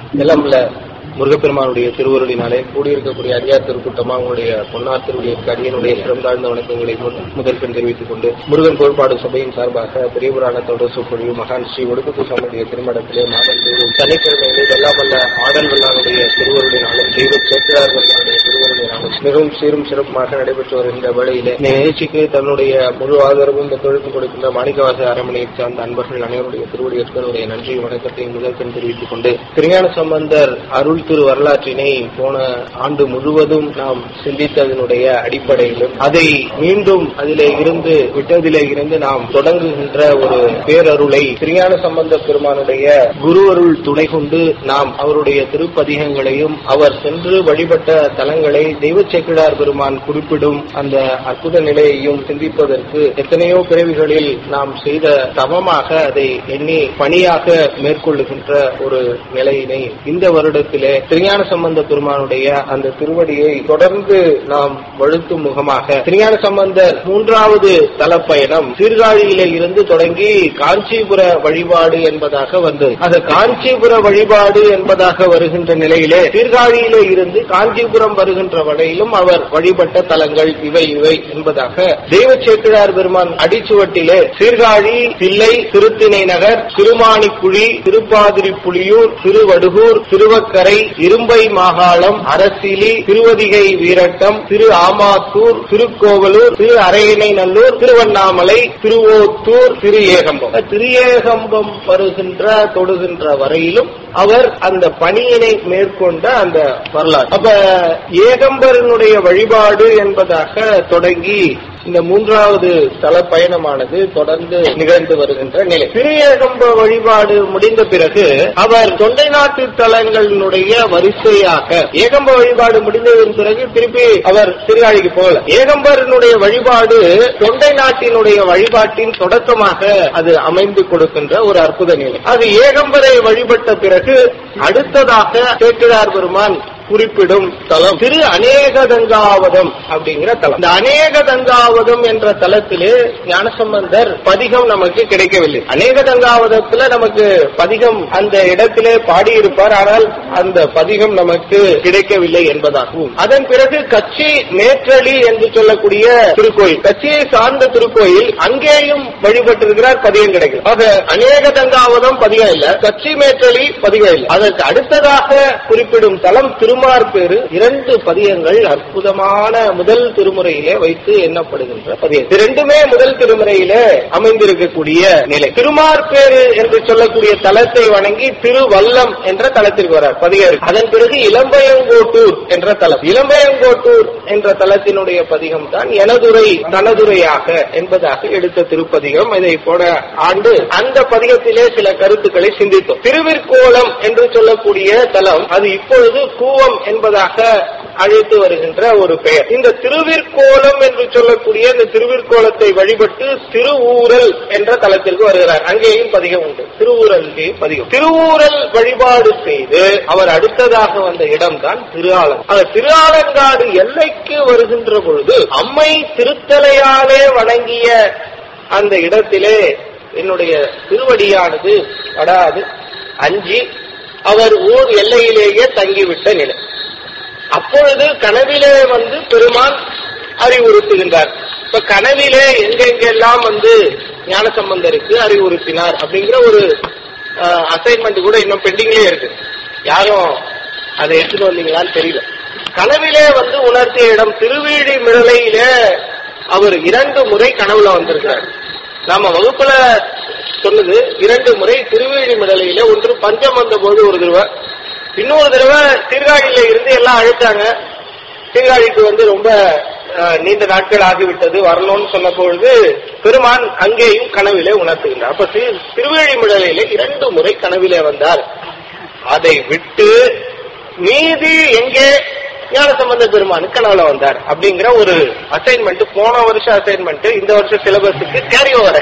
எல்லாம் உள்ள முருகப்பெருமானுடைய திருவருளினாலே கூடியிருக்கக்கூடிய அடியார் திருக்கூட்டமா உங்களுடைய பொன்னார் திருவுடைய அடியனுடைய சிறந்தாழ்ந்த வணக்கங்களை முன்- முதற்கண் தெரிவித்துக் கொண்டு முருகன் கோட்பாடு சபையின் சார்பாக பெரிய புராணத்தோட சொற்பொழிவு மகான் ஸ்ரீ ஒடுக்கு சாமியுடைய திருமணத்திலே மாதம் தோறும் சனிக்கிழமைகளில் எல்லாம் வல்ல ஆடல் வல்லாருடைய திருவருளினாலும் தெய்வ சேக்கிழார் வல்லாருடைய திருவருளினாலும் மிகவும் சீரும் சிறப்புமாக நடைபெற்று வருகின்ற வேளையிலே இந்த நிகழ்ச்சிக்கு தன்னுடைய முழு ஆதரவும் இந்த தொழிலுக்கு கொடுக்கின்ற மாணிக்கவாச அரண்மனையை சார்ந்த அன்பர்கள் அனைவருடைய திருவடியற்கனுடைய நன்றி வணக்கத்தை முதற்கண் தெரிவித்துக் கொண்டு திருஞான சம்பந்தர் அருள் திரு வரலாற்றினை போன ஆண்டு முழுவதும் நாம் சிந்தித்ததனுடைய அடிப்படையிலும் அதை மீண்டும் அதிலே இருந்து விட்டதிலே இருந்து நாம் தொடங்குகின்ற ஒரு பேரருளை திருஞான சம்பந்த பெருமானுடைய குரு அருள் துணை கொண்டு நாம் அவருடைய திருப்பதிகங்களையும் அவர் சென்று வழிபட்ட தலங்களை தெய்வ சேக்கிழார் பெருமான் குறிப்பிடும் அந்த அற்புத நிலையையும் சிந்திப்பதற்கு எத்தனையோ பிறவிகளில் நாம் செய்த தவமாக அதை எண்ணி பணியாக மேற்கொள்ளுகின்ற ஒரு நிலையினை இந்த வருடத்திலே திருஞான சம்பந்த பெருமானுடைய அந்த திருவடியை தொடர்ந்து நாம் வழுத்தும் முகமாக திருஞான சம்பந்தர் மூன்றாவது தலப்பயணம் சீர்காழியிலே இருந்து தொடங்கி காஞ்சிபுர வழிபாடு என்பதாக வந்தது அந்த காஞ்சிபுர வழிபாடு என்பதாக வருகின்ற நிலையிலே சீர்காழியிலே இருந்து காஞ்சிபுரம் வருகின்ற வரையிலும் அவர் வழிபட்ட தலங்கள் இவை இவை என்பதாக தெய்வ சேக்கிழார் பெருமான் அடிச்சுவட்டிலே சீர்காழி தில்லை திருத்திணை நகர் திருமானிக்குழி திருப்பாதிரி புலியூர் திருவடுகூர் திருவக்கரை இரும்பை மாகாளம் அரசிலி திருவதிகை வீரட்டம் திரு ஆமாத்தூர் திருக்கோவலூர் திரு அரையணை நல்லூர் திருவண்ணாமலை திருவோத்தூர் திரு ஏகம்பம் திரு ஏகம்பம் வருகின்ற தொடுகின்ற வரையிலும் அவர் அந்த பணியினை மேற்கொண்ட அந்த வரலாறு அப்ப ஏகம்பரனுடைய வழிபாடு என்பதாக தொடங்கி இந்த மூன்றாவது தல பயணமானது தொடர்ந்து நிகழ்ந்து வருகின்ற நிலை திரு ஏகம்ப வழிபாடு முடிந்த பிறகு அவர் தொண்டை நாட்டு தலங்களினுடைய வரிசையாக ஏகம்ப வழிபாடு முடிந்ததன் பிறகு திருப்பி அவர் திருகாழிக்கு போகல ஏகம்பரனுடைய வழிபாடு தொண்டை நாட்டினுடைய வழிபாட்டின் தொடக்கமாக அது அமைந்து கொடுக்கின்ற ஒரு அற்புத நிலை அது ஏகம்பரை வழிபட்ட பிறகு அடுத்ததாக சேக்கிழார் பெருமான் குறிப்பிடும் தலம் திரு அநேகதங்காவதம் அப்படிங்கிற தலம் இந்த அநேகதங்காவதம் என்ற தலத்திலே ஞானசம்பந்தர் பதிகம் நமக்கு கிடைக்கவில்லை அநேகதங்காவதத்துல நமக்கு பதிகம் அந்த இடத்திலே பாடியிருப்பார் ஆனால் அந்த பதிகம் நமக்கு கிடைக்கவில்லை என்பதாகவும் அதன் பிறகு கச்சி மேற்றளி என்று சொல்லக்கூடிய திருக்கோயில் கச்சியை சார்ந்த திருக்கோயில் அங்கேயும் வழிபட்டிருக்கிறார் பதிகம் கிடைக்கும் ஆக அநேகதங்காவதம் பதிகம் இல்ல கச்சி மேற்றளி பதிகம் இல்லை அதற்கு அடுத்ததாக குறிப்பிடும் தலம் திருமார்பேறு இரண்டு பதியங்கள் அற்புதமான முதல் திருமுறையிலே வைத்து எண்ணப்படுகின்ற பதியம் இது ரெண்டுமே முதல் திருமுறையிலே அமைந்திருக்கக்கூடிய நிலை திருமார்பேறு என்று சொல்லக்கூடிய தலத்தை வணங்கி திருவல்லம் என்ற தலத்திற்கு வரார் பதிகம் இருக்கு. அதன் பிறகு இளம்பயங்கோட்டூர் என்ற தலம் இளம்பயங்கோட்டூர் என்ற தலத்தினுடைய பதிகம் தான் எனதுரை தனதுரையாக என்பதாக எடுத்த திருப்பதிகம் இதை போன ஆண்டு அந்த பதிகத்திலே சில கருத்துக்களை சிந்தித்தோம் திருவிற்கோலம் என்று சொல்லக்கூடிய தலம் அது இப்பொழுது கூவம் என்பதாக அழைத்து வருகின்ற ஒரு பெயர் இந்த திருவிற்கோலம் என்று சொல்லக்கூடிய இந்த திருவிற்கோலத்தை வழிபட்டு திருவூரல் என்ற தலத்திற்கு வருகிறார் அங்கேயும் பதிகம் உண்டு திருவூரல் பதிகம் திருவூரல் வழிபாடு செய்து அவர் அடுத்ததாக வந்த இடம்தான் திருஆலம் அந்த திருஆலங்காடு எல்லைக்கு வருகின்ற பொழுது அம்மை திருத்தலையாலே வணங்கிய அந்த இடத்திலே என்னுடைய திருவடியானது படாது அஞ்சி அவர் ஊர் எல்லையிலேயே தங்கிவிட்ட நிலை அப்பொழுது கனவிலே வந்து பெருமான் அறிவுறுத்துகின்றார் இப்ப கனவிலே எங்கெங்கெல்லாம் வந்து ஞானசம்பந்தருக்கு அறிவுறுத்தினார் அப்படிங்கிற ஒரு அசைன்மெண்ட் கூட இன்னும் பெண்டிங்லயே இருக்கு யாரும் அதை எடுத்துட்டு வந்தீங்களான்னு தெரியல கனவிலே வந்து உணர்த்திய இடம் திருவீழி மிழலையிலே அவர் இரண்டு முறை கனவுல வந்திருக்கிறார் நாம வகுப்புல சொன்னது இரண்டு முறை திருவேழி மிடலையில ஒன்று பஞ்சம் வந்த போது ஒரு தடவை இன்னொரு தடவை சீர்காழியில இருந்து எல்லாம் அழைச்சாங்க சீர்காழிக்கு வந்து ரொம்ப அஹ், நீண்ட நாட்கள் ஆகிவிட்டது வரணும்னு சொன்ன பொழுது பெருமான் அங்கேயும் கனவிலே உணர்த்துகின்றார் அப்ப திரு- திருவேழிமிடலையில இரண்டு முறை கனவிலே வந்தார் அதை விட்டு மீதி எங்கே ஞானசம்பந்த பெருமானுக்கு கனவுல வந்தார் அப்படிங்கிற ஒரு அசைன்மெண்ட் போன வருஷம் அசைன்மெண்ட் இந்த வருஷம் சிலபஸுக்கு கேரி ஓவர்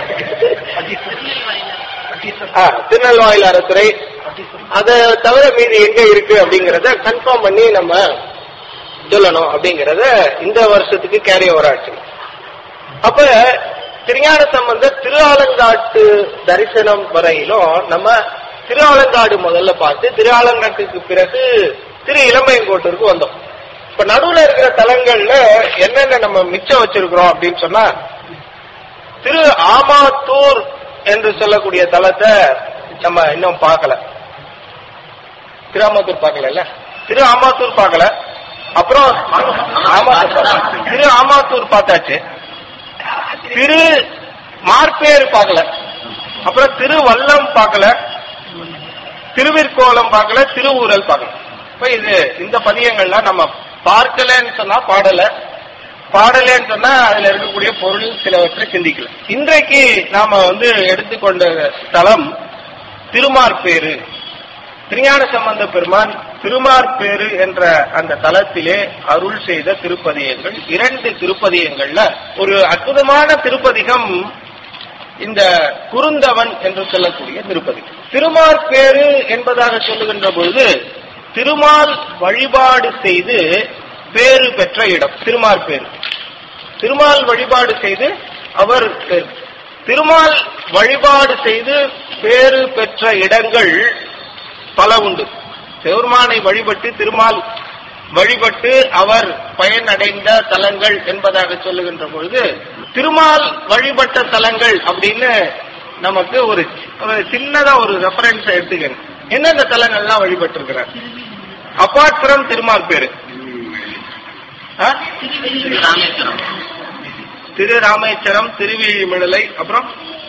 திருநெல்வாயில் அரசுரை அதை தவிர மீதி எங்க இருக்கு அப்படிங்கறத கன்ஃபார்ம் பண்ணி நம்ம சொல்லணும் அப்படிங்கறத இந்த வருஷத்துக்கு கேரி ஓவர் ஆச்சு அப்ப திருஞான சம்பந்த திருஆலங்காட்டு தரிசனம் வரையிலும் நம்ம திருஆலங்காடு முதல்ல பார்த்து திருஆலங்காட்டுக்கு பிறகு திரு இளம்பையங்கோட்டூருக்கு வந்தோம் இப்ப நடுவுல இருக்கிற தலங்கள்ல என்னென்ன நம்ம மிச்சம் வச்சிருக்கிறோம் அப்படின்னு சொன்னா திரு ஆமாத்தூர் என்று சொல்லக்கூடிய தலத்தை நம்ம இன்னும் பார்க்கல திரு ஆமாத்தூர் பார்க்கல திரு ஆமாத்தூர் பார்க்கல அப்புறம் ஆமாத்தூர் பார்க்கல. திரு ஆமாத்தூர் பார்த்தாச்சு திரு மார்பேர் பார்க்கல அப்புறம் திருவல்லம் பார்க்கல திருவிற்கோலம் பார்க்கல திருவூரல் பார்க்கல இப்ப இது இந்த பதியங்கள்லாம் நம்ம பார்க்கலன்னு சொன்னா பாடல பாடலன்னு சொன்னா அதுல இருக்கக்கூடிய பொருள் சிலவற்றை சிந்திக்கல இன்றைக்கு நாம வந்து எடுத்துக்கொண்ட ஸ்தலம் திருமார்பேரு திருஞான சம்பந்த பெருமான் திருமார்பேரு என்ற அந்த தலத்திலே அருள் செய்த திருப்பதியங்கள் இரண்டு திருப்பதியங்கள்ல ஒரு அற்புதமான திருப்பதிகம் இந்த குறுந்தவன் என்று சொல்லக்கூடிய திருப்பதி திருமார்பேரு என்பதாக சொல்லுகின்ற பொழுது திருமால் வழிபாடு செய்து பேறு பெற்ற இடம் திருமார்பேரு திருமால் வழிபாடு செய்து அவர் பேர். திருமால் வழிபாடு செய்து பேறு பெற்ற இடங்கள் பல உண்டு பெருமானை வழிபட்டு திருமால் வழிபட்டு அவர் பயனடைந்த தலங்கள் என்பதாக சொல்லுகின்ற பொழுது திருமால் வழிபட்ட தலங்கள் அப்படின்னு நமக்கு ஒரு ஒரு சின்னதா ஒரு ரெஃபரன்ஸ் எடுத்துக்கணும் எந்தெந்த தலங்கள்லாம் வழிபட்டிருக்கிறார் அப்பார்ட் ஃப்ரம் திருமால் பேரு ஆ? ராமேஸ்வரம் திரு ராமேஸ்வரம் திருவிழிமிழலை அப்புறம்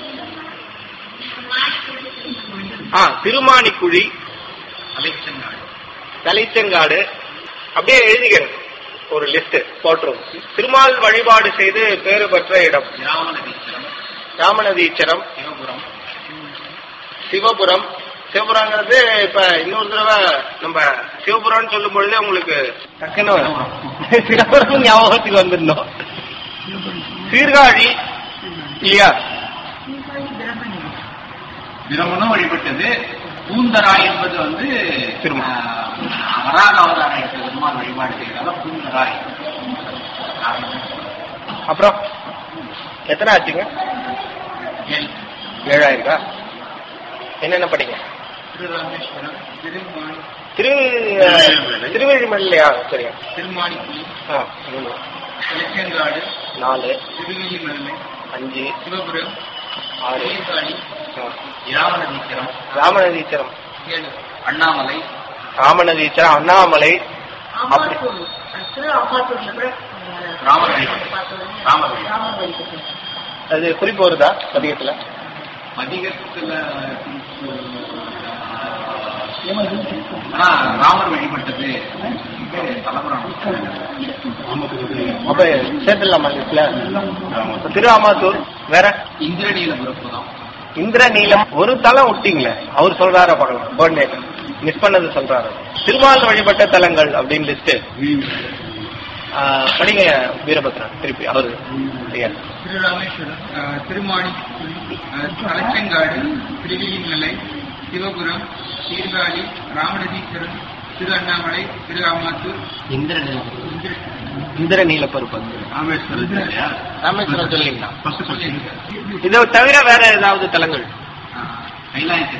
ஆ திருமானிக்குழி அலைச்சங்காடு தலைச்செங்காடு அப்படியே எழுதிக்கிறேன் ஒரு லிஸ்ட் போட்டுரும் திருமால் வழிபாடு செய்து பேறு பெற்ற இடம் ராமநதீஸ்வரம் ராமநதீச்சரம் சிவபுரம் சிவபுரம் சிவபுரங்கிறது இப்ப இன்னொரு தடவை நம்ம சிவபுரம்னு சொல்லும் பொழுதே உங்களுக்கு டக்குன்னு சிவபுரம் ஞாபகத்துக்கு வந்துருந்தோம் சீர்காழி இல்லையா பிரமனும் வழிபட்டது பூந்தராய் என்பது வந்து திருமா. ஆஹ், வராக அவதாரம் எடுத்த பெருமாள் வழிபாடு செய்யறதால பூந்தராய் அப்புறம் எத்தனை ஆச்சுங்க ஏழு. ஏழாயிருக்கா என்னென்ன படிங்க திருராமேஸ்வரம் திருமாணி திரு திருவெழிமலையா சரியா திருமாணிக்குழி ஆ, மூணு இலச்சங்காடு நாலு திருவிழிமலை அஞ்சு சிவபுரம் ஆறு சீர்காழி ஆ. ராமநதீஸ்வரம் ராமநதீச்சரம் ஏழு அண்ணாமலை ராமநதீச்சரம் அண்ணாமலை அப்படி ராமர் ராமர் அது குறிப்பு வருதா பதிகத்துல மதிகத்துல ஆனா ராமர் வழிபட்டது தலைமுறை அப்ப சேர்த்துடலாமா லிஸ்ட்ல திருவாமாத்தூர் வேற இந்திரநீல புறப்புதான் இந்திரநீலம் ஒரு தலம் விட்டீங்களே அவர் சொல்றாரா பார்க்கலாம் பர்த்டே மிஸ் பண்ணது சொல்றாரு திருமால் வழிபட்ட தலங்கள் அப்படின்னு லிஸ்ட் படிங்க வீரபத்ரன் திருப்பி அவரு ஐயா. திருராமேஸ்வரம் திருமாணிக்குழி தலைச்சங்காடு திருவிழிமலை சிவபுரம் சீர்காழி ராமநதீஸ்வரம் திரு அண்ணாமலை திரு ஆமாத்தூர் இந்திரநீலம் இந்திரநீல பருப்பு ராமேஸ்வரம் ராமேஸ்வரம் சொல்லிங்களா ஃபர்ஸ்ட் சொல்லிடுங்க இதை தவிர வேற ஏதாவது தலங்கள் கைலாயத்து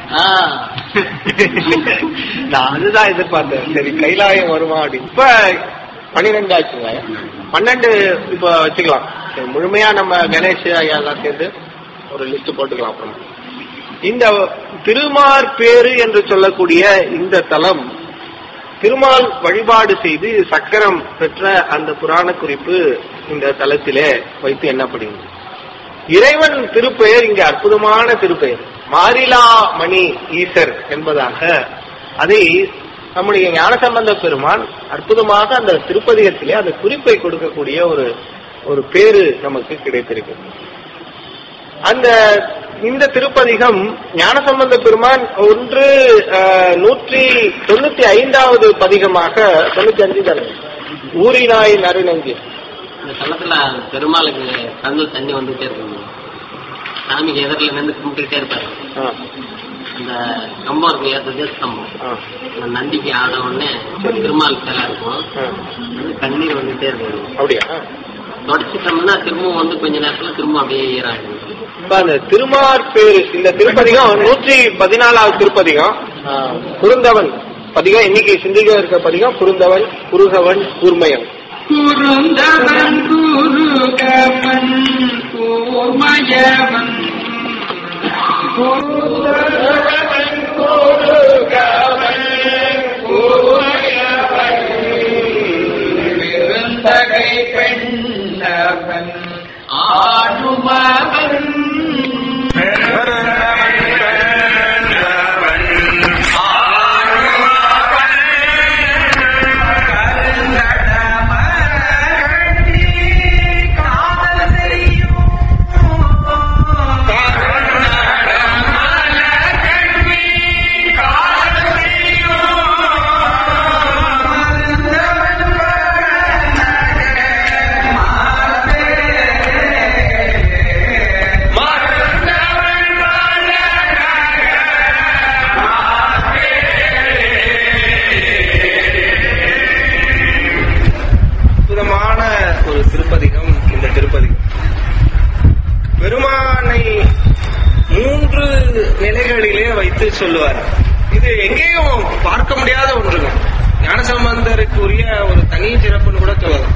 நான் அதுதான் எதிர்பார்த்தேன் சரி கைலாயம் வருமா அப்படின்னு இப்ப பன்னிரெண்டு ஆச்சுங்க பன்னெண்டு இப்ப வச்சுக்கலாம் சரி, முழுமையா நம்ம கணேஷ் ஐயா எல்லாம் சேர்ந்து ஒரு லிஸ்ட் போட்டுக்கலாம் அப்புறம் இந்த திருமார் பேரு என்று சொல்லக்கூடிய இந்த தலம் திருமால் வழிபாடு செய்து சக்கரம் பெற்ற அந்த புராண குறிப்பு இந்த தலத்திலே வைத்து எண்ணப்படுகிறது இறைவன் திருப்பெயர் இங்க அற்புதமான திருப்பெயர் மாரிலா மணி ஈசர் என்பதாக அதை நம்முடைய ஞானசம்பந்த பெருமான் அற்புதமாக அந்த திருப்பதிகத்திலே அந்த குறிப்பை கொடுக்கக்கூடிய ஒரு ஒரு பேரு நமக்கு கிடைத்திருக்கு அந்த இந்த திருப்பதிகம் ஞானசம்பந்த பெருமான் ஒன்று அஹ், நூற்றி தொண்ணூத்தி ஐந்தாவது பதிகமாக தொண்ணூத்தி அஞ்சு தானே ஊரினாய் நறுநெஞ்சு இந்த தளத்துல பெருமாளுக்கு கண்ணில் தண்ணி வந்துட்டே இருக்கும் சாமிக்கு எதிரில் நின்று கும்பிட்டுட்டே இருப்பாரு ஆ, அந்த கம்பம் இருக்கு இல்லையா துஜ ஸ்தம்பம் ஆ, அந்த நந்திக்கு ஆன உடனே திருமால் சிலை இருக்கும் ஆ. வந்து கண்ணீர் வந்துட்டே இருக்கும் அப்படியா தொடச்சிட்டோம்னா திரும்பவும் வந்து கொஞ்ச நேரத்துல திரும்ப அப்படியே ஈராயிடும் இப்ப அந்த திருமார்பேரு இந்த திருப்பதிகம் நூற்றி பதினாலாவது திருப்பதிகம் ஆஹ், குறுந்தவன் பதிகம் இன்னைக்கு சிந்திக்க இருக்க பதிகம் குறுந்தவன் குறுகவன் கூர்மையன் குருந்தவன் குருகவன் கூர்மயவன் குருந்தவன் குருகவன் கூர்மயவன் பெருந்தகை பெண்ணவன் ஆடுமவன் அற்புதமான ஒரு திருப்பதிகம் இந்த திருப்பதிகம் பெருமானை மூன்று நிலைகளிலே வைத்து சொல்லுவார் இது எங்கேயும் பார்க்க முடியாத ஒன்றுங்க ஞானசம்பந்தருக்கு உரிய ஒரு தனி சிறப்புன்னு கூட சொல்லலாம்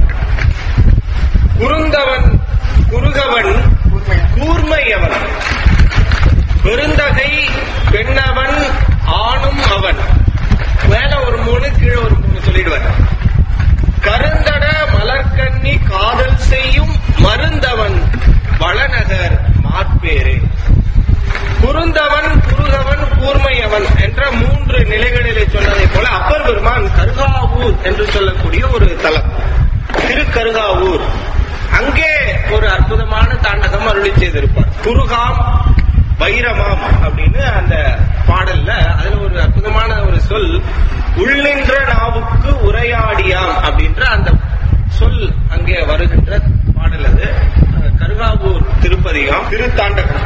குறுந்தவன் குறுகவன் கூர்மையவன் பெருந்தகை பெண்ணவன் ஆணும் அவன் மேல ஒரு மூணு கீழே ஒரு மூணு சொல்லிடுவார் கருந்தட மலர்கண்ணி காதல் செய்யும் மருந்தவன் வளநகர் மாற்பேரே குறுந்தவன் குறுகவன் கூர்மையவன் என்ற மூன்று நிலைகளிலே சொன்னதை போல அப்பர் பெருமான் கருகாவூர் என்று சொல்லக்கூடிய ஒரு தலம் திருக்கருகாவூர் அங்கே ஒரு அற்புதமான தாண்டகம் அருளி செய்திருப்பார் குருகாம் வைரமாம் அப்படின்னு அந்த பாடல்ல அதுல ஒரு அற்புதமான ஒரு சொல் உள்ளின்ற நாவுக்கு உரையாடியாம் அப்படின்ற அந்த சொல் அங்கே வருகின்ற பாடல் அது அஹ், கருகாவூர் திருப்பதிகம் திருத்தாண்டகம்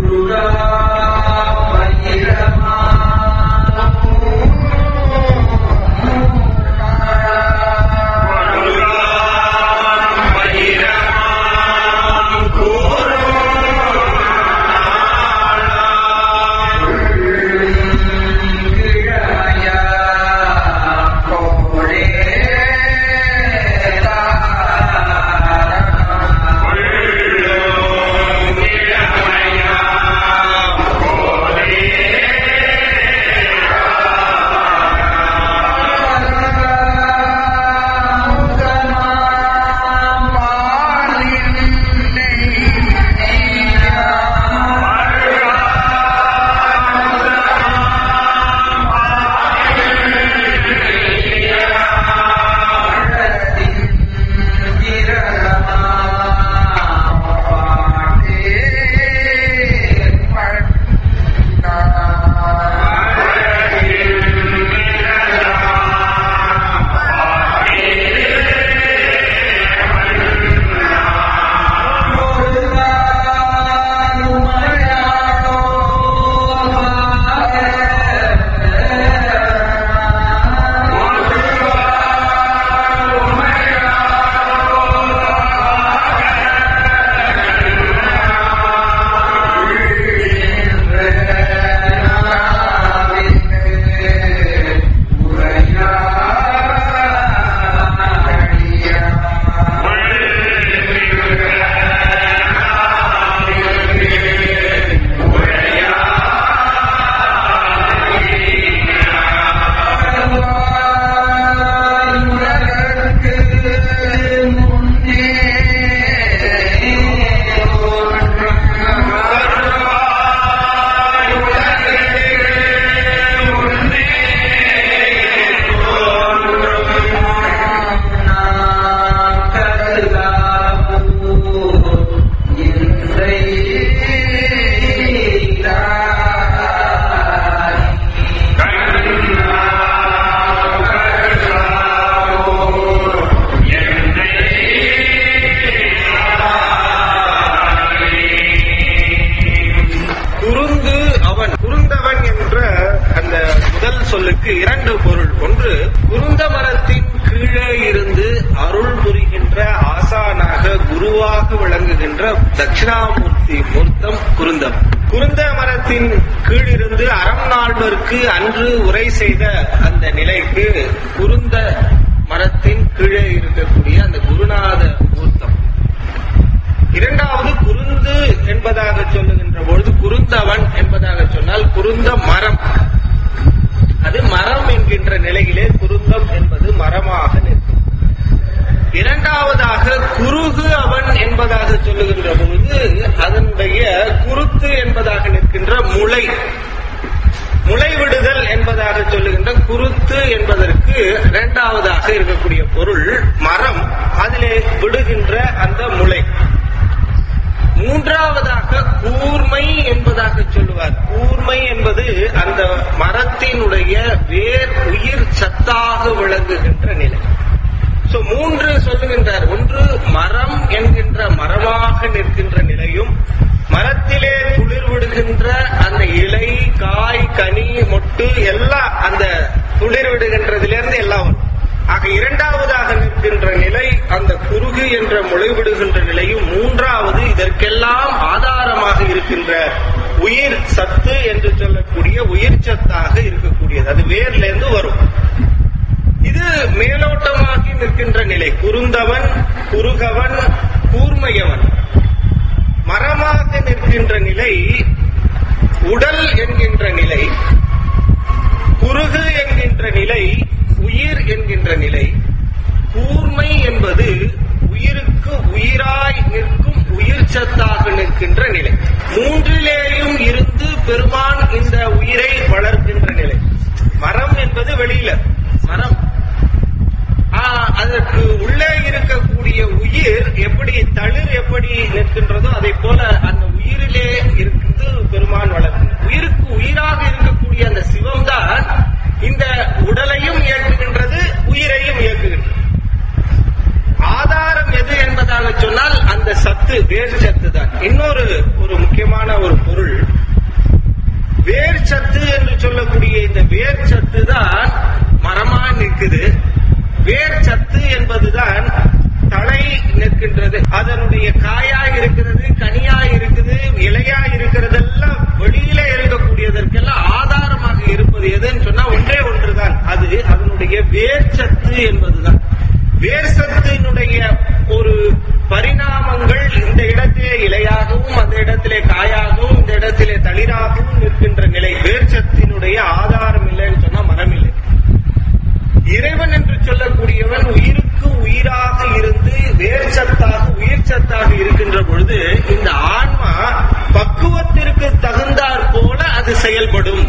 குறுந்து அவன் குறுந்தவன் என்ற அந்த முதல் சொல்லுக்கு இரண்டு பொருள் ஒன்று குருந்த மரத்தின் கீழே இருந்து அருள் புரிகின்ற ஆசானாக குருவாக விளங்குகின்ற தட்சிணாமூர்த்தி மூர்த்தி மூர்த்தம் குருந்தம் குருந்த மரத்தின் கீழிருந்து அறம் நாள்வருக்கு அன்று உரை செய்த அந்த நிலைக்கு குருந்த மரத்தின் கீழே இருக்கக்கூடிய அந்த குருநாத மூர்த்தம் இரண்டாவது குருந்து என்பதாக சொல்லுகின்ற பொழுது குருந்தவன் என்பதாக சொன்னால் குருந்த மரம் அது மரம் என்கின்ற நிலையிலே குருந்தம் என்பது மரமாக நிற்கும் இரண்டாவதாக குருகு அவன் என்பதாக சொல்லுகின்ற பொழுது அதனுடைய குருத்து என்பதாக நிற்கின்ற முளை முளைவிடுதல் என்பதாக சொல்லுகின்ற குருத்து என்பதற்கு இரண்டாவதாக இருக்கக்கூடிய பொருள் மரம் அதிலே விடுகின்ற அந்த முளை மூன்றாவதாக கூர்மை என்பதாக சொல்லுவார் கூர்மை என்பது அந்த மரத்தினுடைய வேர் உயிர் சத்தாக விளங்குகின்ற நிலை சோ மூன்று சொல்லுகின்றார் ஒன்று மரம் என்கின்ற மரமாக நிற்கின்ற நிலையும் மரத்திலே துளிர் விடுகின்ற அந்த இலை காய் கனி மொட்டு எல்லாம் அந்த துளிர் விடுகின்றதிலிருந்து எல்லாம் வரும் ஆக இரண்டாவதாக நிற்கின்ற நிலை அந்த குறுகு என்ற முளைவிடுகின்ற நிலையும் மூன்றாவது இதற்கெல்லாம் ஆதாரமாக இருக்கின்ற உயிர் சத்து என்று சொல்லக்கூடிய உயிர் சத்தாக இருக்கக்கூடியது அது வேர்ல இருந்து வரும் இது மேலோட்டமாகி நிற்கின்ற நிலை குறுந்தவன் குறுகவன் கூர்மையவன் மரமாக நிற்கின்ற நிலை உடல் என்கின்ற நிலை குறுகு என்கின்ற நிலை உயிர் என்கின்ற நிலை கூர்மை என்பது உயிருக்கு உயிராய் நிற்கும் உயிர் சத்தாக நிற்கின்ற நிலை மூன்றிலேயும் இருந்து பெருமான் இந்த உயிரை வளர்க்கின்ற நிலை மரம் என்பது வெளியில மரம் ஆ, அதற்கு உள்ளே இருக்கக்கூடிய உயிர் எப்படி தளிர் எப்படி நிற்கின்றதோ அதை போல அந்த உயிரிலே இருந்து பெருமான் வளர்க்கும் உயிருக்கு உயிராக இருக்கக்கூடிய அந்த சிவம் தான் இந்த உடலையும் இயக்குகின்றது உயிரையும் இயக்குகின்றது ஆதாரம் எது என்பதாக சொன்னால் அந்த சத்து வேர் சத்து தான் இன்னொரு ஒரு முக்கியமான ஒரு பொருள் வேர் சத்து என்று சொல்லக்கூடிய இந்த வேர் சத்து தான் மரமா நிற்குது வேர் சத்து என்பதுதான் தலை நிற்கின்றது அதனுடைய காயாய் இருக்கிறது கனியாய் இருக்குது இலையாய் இருக்கிறதெல்லாம் வெளியில இருக்கக்கூடியதற்கெல்லாம் ஆதாரமாக இருப்பது எதுன்னு சொன்னா ஒன்றே ஒன்றுதான் அது அதனுடைய வேர் சத்து என்பதுதான் வேர் சத்தினுடைய ஒரு பரிணாமங்கள் இந்த இடத்திலே இலையாகவும் அந்த இடத்திலே காயாகவும் இந்த இடத்திலே தளிராகவும் நிற்கின்ற நிலை வேர் சத்தினுடைய ஆதாரம் இல்லைன்னு சொன்னா மரம் இல்லை இறைவன் என்று சொல்லக்கூடியவன் உயிருக்கு உயிராக இருந்து வேர் சத்தாக உயிர் சத்தாக இருக்கின்ற பொழுது இந்த ஆன்மா பக்குவத்திற்கு தகுந்தாற் போல அது செயல்படும்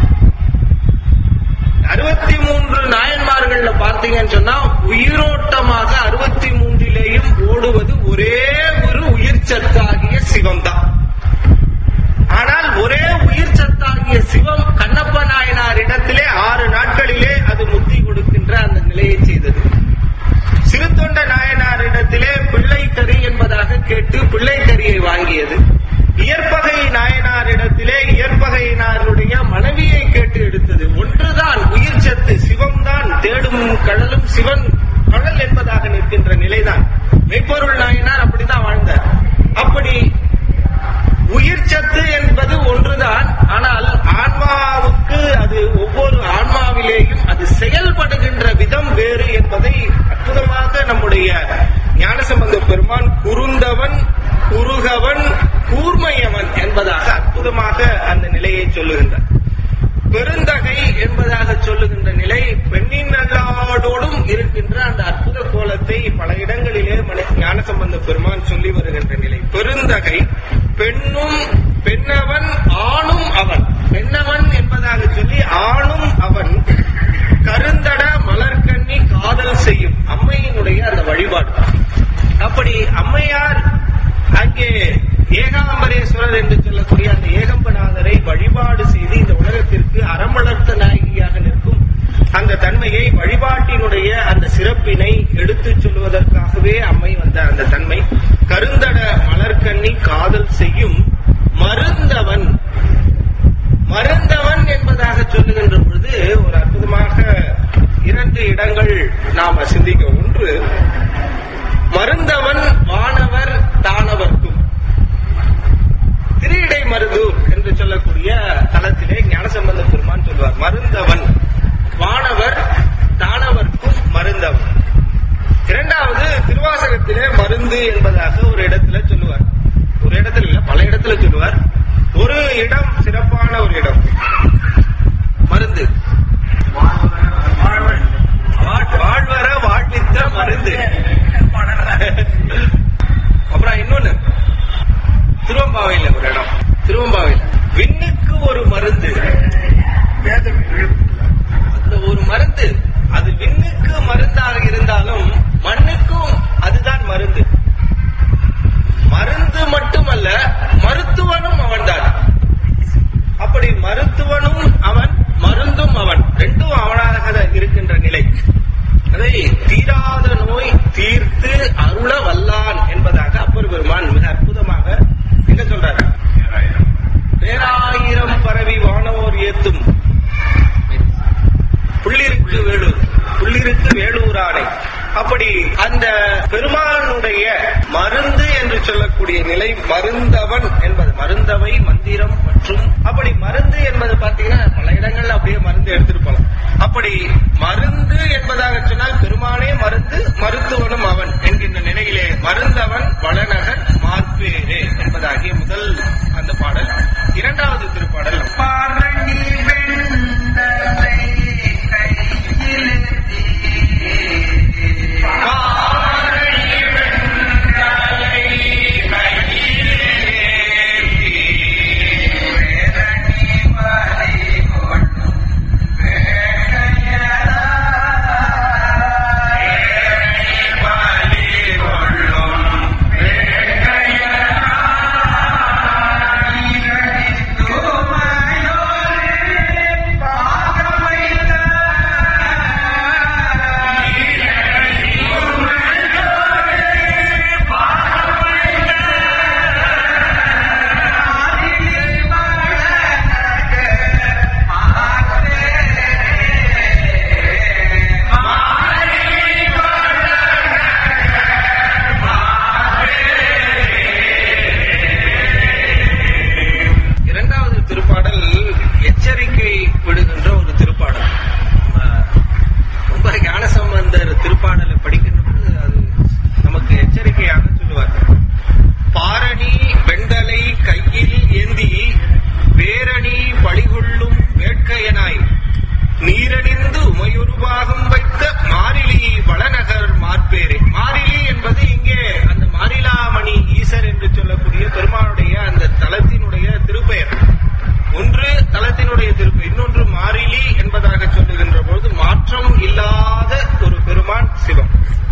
அறுபத்தி மூன்று நாயன்மார்கள்ல பார்த்தீங்கன்னு சொன்னா உயிரோட்டமாக அறுபத்தி மூன்றிலேயும் ஓடுவது ஒரே ஒரு உயிர் சத்தாகிய சிவம்தான் ஆனால் ஒரே உயிர் சத்தாகிய சிவம் கண்ணப்ப நாயனார் இடத்திலே ஆறு நாட்களிலே அது முத்தி கொடுக்கின்ற அந்த நிலையை செய்தது சிறுத்தொண்ட நாயனார் இடத்திலே பிள்ளை கறி என்பதாக கேட்டு பிள்ளை கறியை வாங்கியது இயற்பகை நாயனார் இடத்திலே இயற்பகையினாருடைய மனைவியை கேட்டு எடுத்தது ஒன்றுதான் உயிர் சத்து சிவம்தான் தேடும் கடலும் சிவன் கடல் என்பதாக நிற்கின்ற நிலைதான் மெய்ப்பொருள் நாயனார் அப்படித்தான் வாழ்ந்தார் அப்படி உயிர் சத்து என்பது ஒன்றுதான் ஆனால் ஆன்மாவுக்கு அது ஒவ்வொரு ஆன்மாவிலேயும் அது செயல்படுகின்ற விதம் வேறு என்பதை அற்புதமாக நம்முடைய ஞானசம்பந்த பெருமான் குறுந்தவன் குறுகவன் கூர்மையவன் என்பதாக அற்புதமாக அந்த நிலையை சொல்லுகின்றார் பெருந்தகை என்பதாக சொல்லுகின்ற நிலை பெண்ணின் நல்லாடோடும் இருக்கின்ற அந்த அற்புத கோலத்தை பல இடங்களிலே மன- ஞானசம்பந்த பெருமான் சொல்லி வருகின்ற நிலை பெருந்தகை பெண்ணும் பெண்ணவன் ஆணும் அவன் பெண்ணவன் என்பதாக சொல்லி ஆணும் அவன் கருந்தட மலர்கண்ணி காதல் செய்யும் அம்மையினுடைய அந்த வழிபாடு அப்படி அம்மையார் அங்கே ஏகாம்பரேஸ்வரர் என்று சொல்லக்கூடிய அந்த ஏகம்பநாதரை வழிபாடு செய்து இந்த உலகத்திற்கு அறமளர்த்த நாயகியாக நிற்கும் அந்த தன்மையை வழிபாட்டினுடைய அந்த சிறப்பினை எடுத்துச் சொல்வதற்காகவே அம்மை வந்த அந்த தன்மை கருந்தட மலர்கண்ணி காதல் செய்யும் மருந்தவன் மருந்தவன் என்பதாக சொல்லுகின்ற பொழுது ஒரு அற்புதமாக இரண்டு இடங்கள் நாம சிந்திக்க ஒன்று மருந்தவன் வானவர் தானவர்க்கும் மருதூர் என்று சொல்லக்கூடிய தலத்திலே ஞானசம்பந்த பெருமான் சொல்வார் மருந்தவன் வானவர் தானவர்க்கும் மருந்தவன் இரண்டாவது திருவாசகத்திலே மருந்து என்பதாக ஒரு இடத்துல சொல்லுவார் ஒரு இடத்துல இல்ல பல இடத்துல சொல்லுவார் ஒரு இடம் சிறப்பான ஒரு இடம் மருந்து வாழ்- வாழ்வர வாழ்வித்த மருந்து அப்புறம் இன்னொன்னு திருவம்பாவையில ஒரு இடம் திருவம்பாவையில விண்ணுக்கு ஒரு மருந்து அந்த ஒரு மருந்து அது விண்ணுக்கு மருந்தாக இருந்தாலும் மண்ணுக்கும் அதுதான் மருந்து மருந்து மட்டுமல்ல மருத்துவனும் அவன்தான் அப்படி மருத்துவனும் அவன் மருந்தும் அவன் ரெண்டும் அவனாக இருக்கின்ற நிலை அதை தீராத நோய் தீர்த்து அருள வல்லான் என்பதாக அப்பர் பெருமான் மிக அற்புதமாக என்ன சொல்றாரு பேராயிரம் பரவி வானோர் ஏத்தும் புள்ளிருக்கு வேலூர் புள்ளிருக்கு வேலூரானை அப்படி அந்த பெருமானுடைய மருந்து என்று சொல்லக்கூடிய நிலை மருந்தவன் என்பது மருந்தவை மந்திரம் மற்றும் அப்படி மருந்து என்பது பாத்தீங்கன்னா பல இடங்கள்ல அப்படியே மருந்து எடுத்துட்டு போலாம் அப்படி மருந்து என்பதாக சொன்னால் பெருமானே மருந்து மருத்துவனும் அவன் என்கின்ற நிலையிலே மருந்தவன் வளநகர் மார்பேரே என்பதாகிய முதல் அந்த பாடல் இரண்டாவது திருப்பாடல் பாரணி வெண்தலை இரண்டாவது திருப்பாடல் எச்சரிக்கை விடுகின்ற ஒரு திருப்பாடல் நம்ம ரொம்ப ஞானசம்பந்தர் திருப்பாடலை படிக்கின்ற பொழுது அது நமக்கு எச்சரிக்கையாக சொல்லுவார் பாரணி வெண்டலை கையில் ஏந்தி வேரணி பழிகொள்ளும் வேட்கையனாய் நீரணிந்து உமையுருவாகம் வைத்த மாரிலி வளநகர் மார்பேரே மாரிலி என்பது இங்கே அந்த மாரிலாமணி ஈசர் என்று சொல்லக்கூடிய பெருமானுடைய அந்த தலத்தினுடைய திருப்பெயர் ஒன்று தலத்தினுடைய திருப்பெயர் இன்னொன்று மாரிலி என்பதாக சொல்லுகின்ற பொழுது மாற்றம் இல்லாத ஒரு பெருமான் சிவம்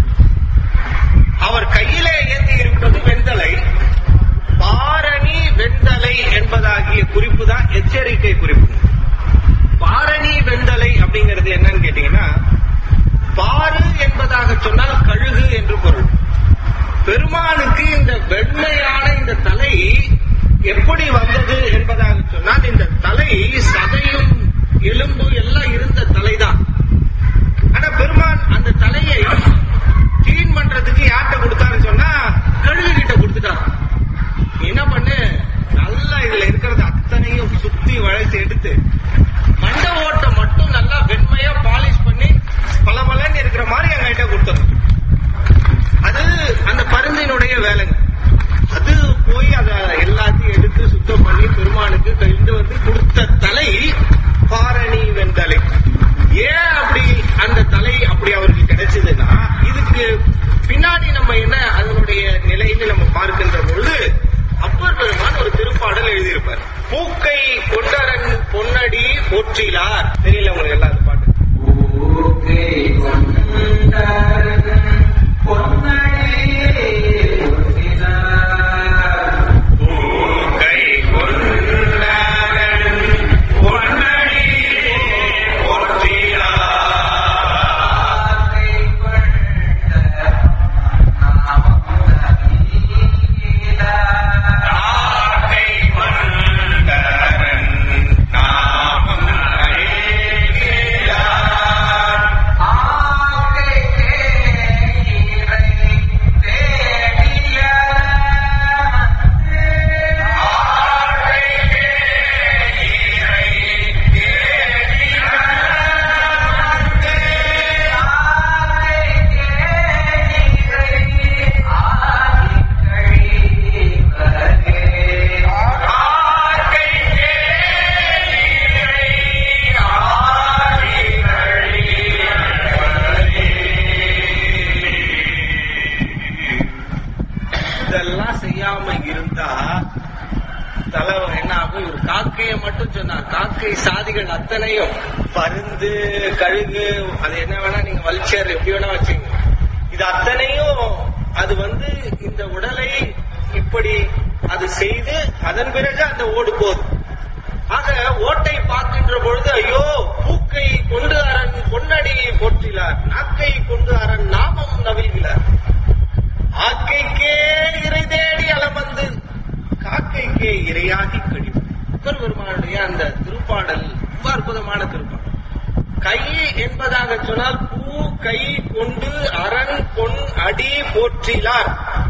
அவர் கையிலே ஏந்தி இருப்பது வெண்தலை பாரணி வெண்தலை என்பதாகிய குறிப்பு தான் எச்சரிக்கை குறிப்பு பாரணி வெண்தலை அப்படிங்கிறது என்னன்னு கேட்டீங்கன்னா பாரு என்பதாக சொன்னால் கழுகு என்று பொருள் பெருமானுக்கு இந்த வெண்மையான இந்த தலை எப்படி வந்தது என்பதாக சொன்னால் இந்த தலை சதையும் எலும்பு எல்லாம் இருந்த தலைதான் ஆனா பெருமான் அந்த தலையை கிளீன் பண்றதுக்கு யார்கிட்ட கொடுத்தாருன்னு சொன்னா கழுகு கிட்ட கொடுத்துட்டார் நீ என்ன பண்ணு நல்லா இதுல இருக்கிறது அத்தனையும் சுத்தி வளைச்சு எடுத்து மண்ட ஓட்டை மட்டும் நல்லா வெண்மையா பாலிஷ் பண்ணி பளபளன்னு இருக்கிற மாதிரி எங்ககிட்ட கொடுத்தணும் அது அந்த பருந்தினுடைய வேலைங்க அது போய் அத எல்லாத்தையும் எடுத்து சுத்தம் பண்ணி பெருமானுக்கு கொண்டு வந்து கொடுத்த தலை பாரணி வெண்தலை ஏன் அப்படி அந்த தலை அப்படி அவருக்கு கிடைச்சதுன்னா இதுக்கு பின்னாடி நம்ம என்ன அதனுடைய நிலைன்னு நம்ம பார்க்கின்ற பொழுது அப்பர் பெருமான் ஒரு திருப்பாடல் எழுதியிருப்பார் பூக்கை கொண்டரன் பொன்னடி போற்றிலார் தெரியல உங்களுக்கு எல்லாம் அந்த பாட்டு பூக்கை கொண்டரன் பொன்னடி போற்றிலார் நாகை கொண்டரன் நாமம் அழகே காக்கையை மட்டும் சொன்னார் காக்கை சாதிகள் அத்தனையும் பருந்து கழுகு அது என்ன வேணா நீங்க வல்ச்சர் எப்படி வேணா வச்சுங்க இது அத்தனையும் அது வந்து இந்த உடலை இப்படி அது செய்து அதன் பிறகு அந்த ஓடு போகுது ஆக ஓட்டை பார்க்கின்ற பொழுது ஐயோ பூக்கை கொண்டு அரண் பொன்னடியை போற்றிலார் நாக்கை கொண்டு அரண் நாமம் நவில்கிறார் ஆக்கைக்கே இறை தேடி அலமந்து காக்கைக்கே இரையாகி கழிவு பெருமானுடைய அந்த திருப்பாடல் ரொம்ப அற்புதமான திருப்பாடல் கை என்பதாக சொன்னால் பூ கை கொண்டு அரண் பொன் அடி போற்றிலார்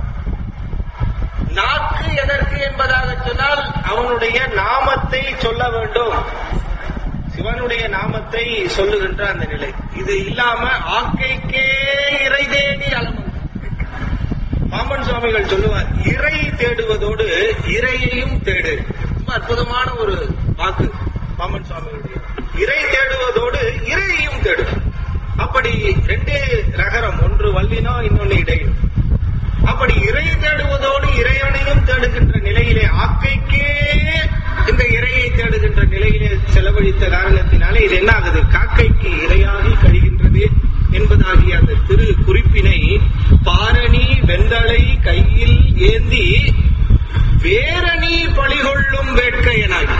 நாக்கு எதற்கு என்பதாக சொன்னால் அவனுடைய நாமத்தை சொல்ல வேண்டும் சிவனுடைய நாமத்தை சொல்லுகின்ற அந்த நிலை இது இல்லாம ஆக்கைக்கே இறை தேடி அலமந்து பாம்பன் சுவாமிகள் சொல்லுவார் இறை தேடுவதோடு இறையையும் தேடு ரொம்ப அற்புதமான ஒரு வாக்கு பாம்பன் சுவாமிகளுடைய இறை தேடுவதோடு இறையையும் தேடு அப்படி ரெண்டு ரகரம் ஒன்று வல்லினோ இன்னொன்னு இடையிலும் அப்படி இறை தேடுவதோடு இறைவனையும் தேடுகின்ற நிலையிலே ஆக்கைக்கே இந்த இறையை தேடுகின்ற நிலையிலே செலவழித்த காரணத்தினாலே இது என்ன ஆகுது காக்கைக்கு இரையாகி கழிகின்றது என்பதாகிய அந்த திரு குறிப்பினை பாரணி வெந்தளை கையில் ஏந்தி வேரணி பழிகொள்ளும் வேட்கையனாகி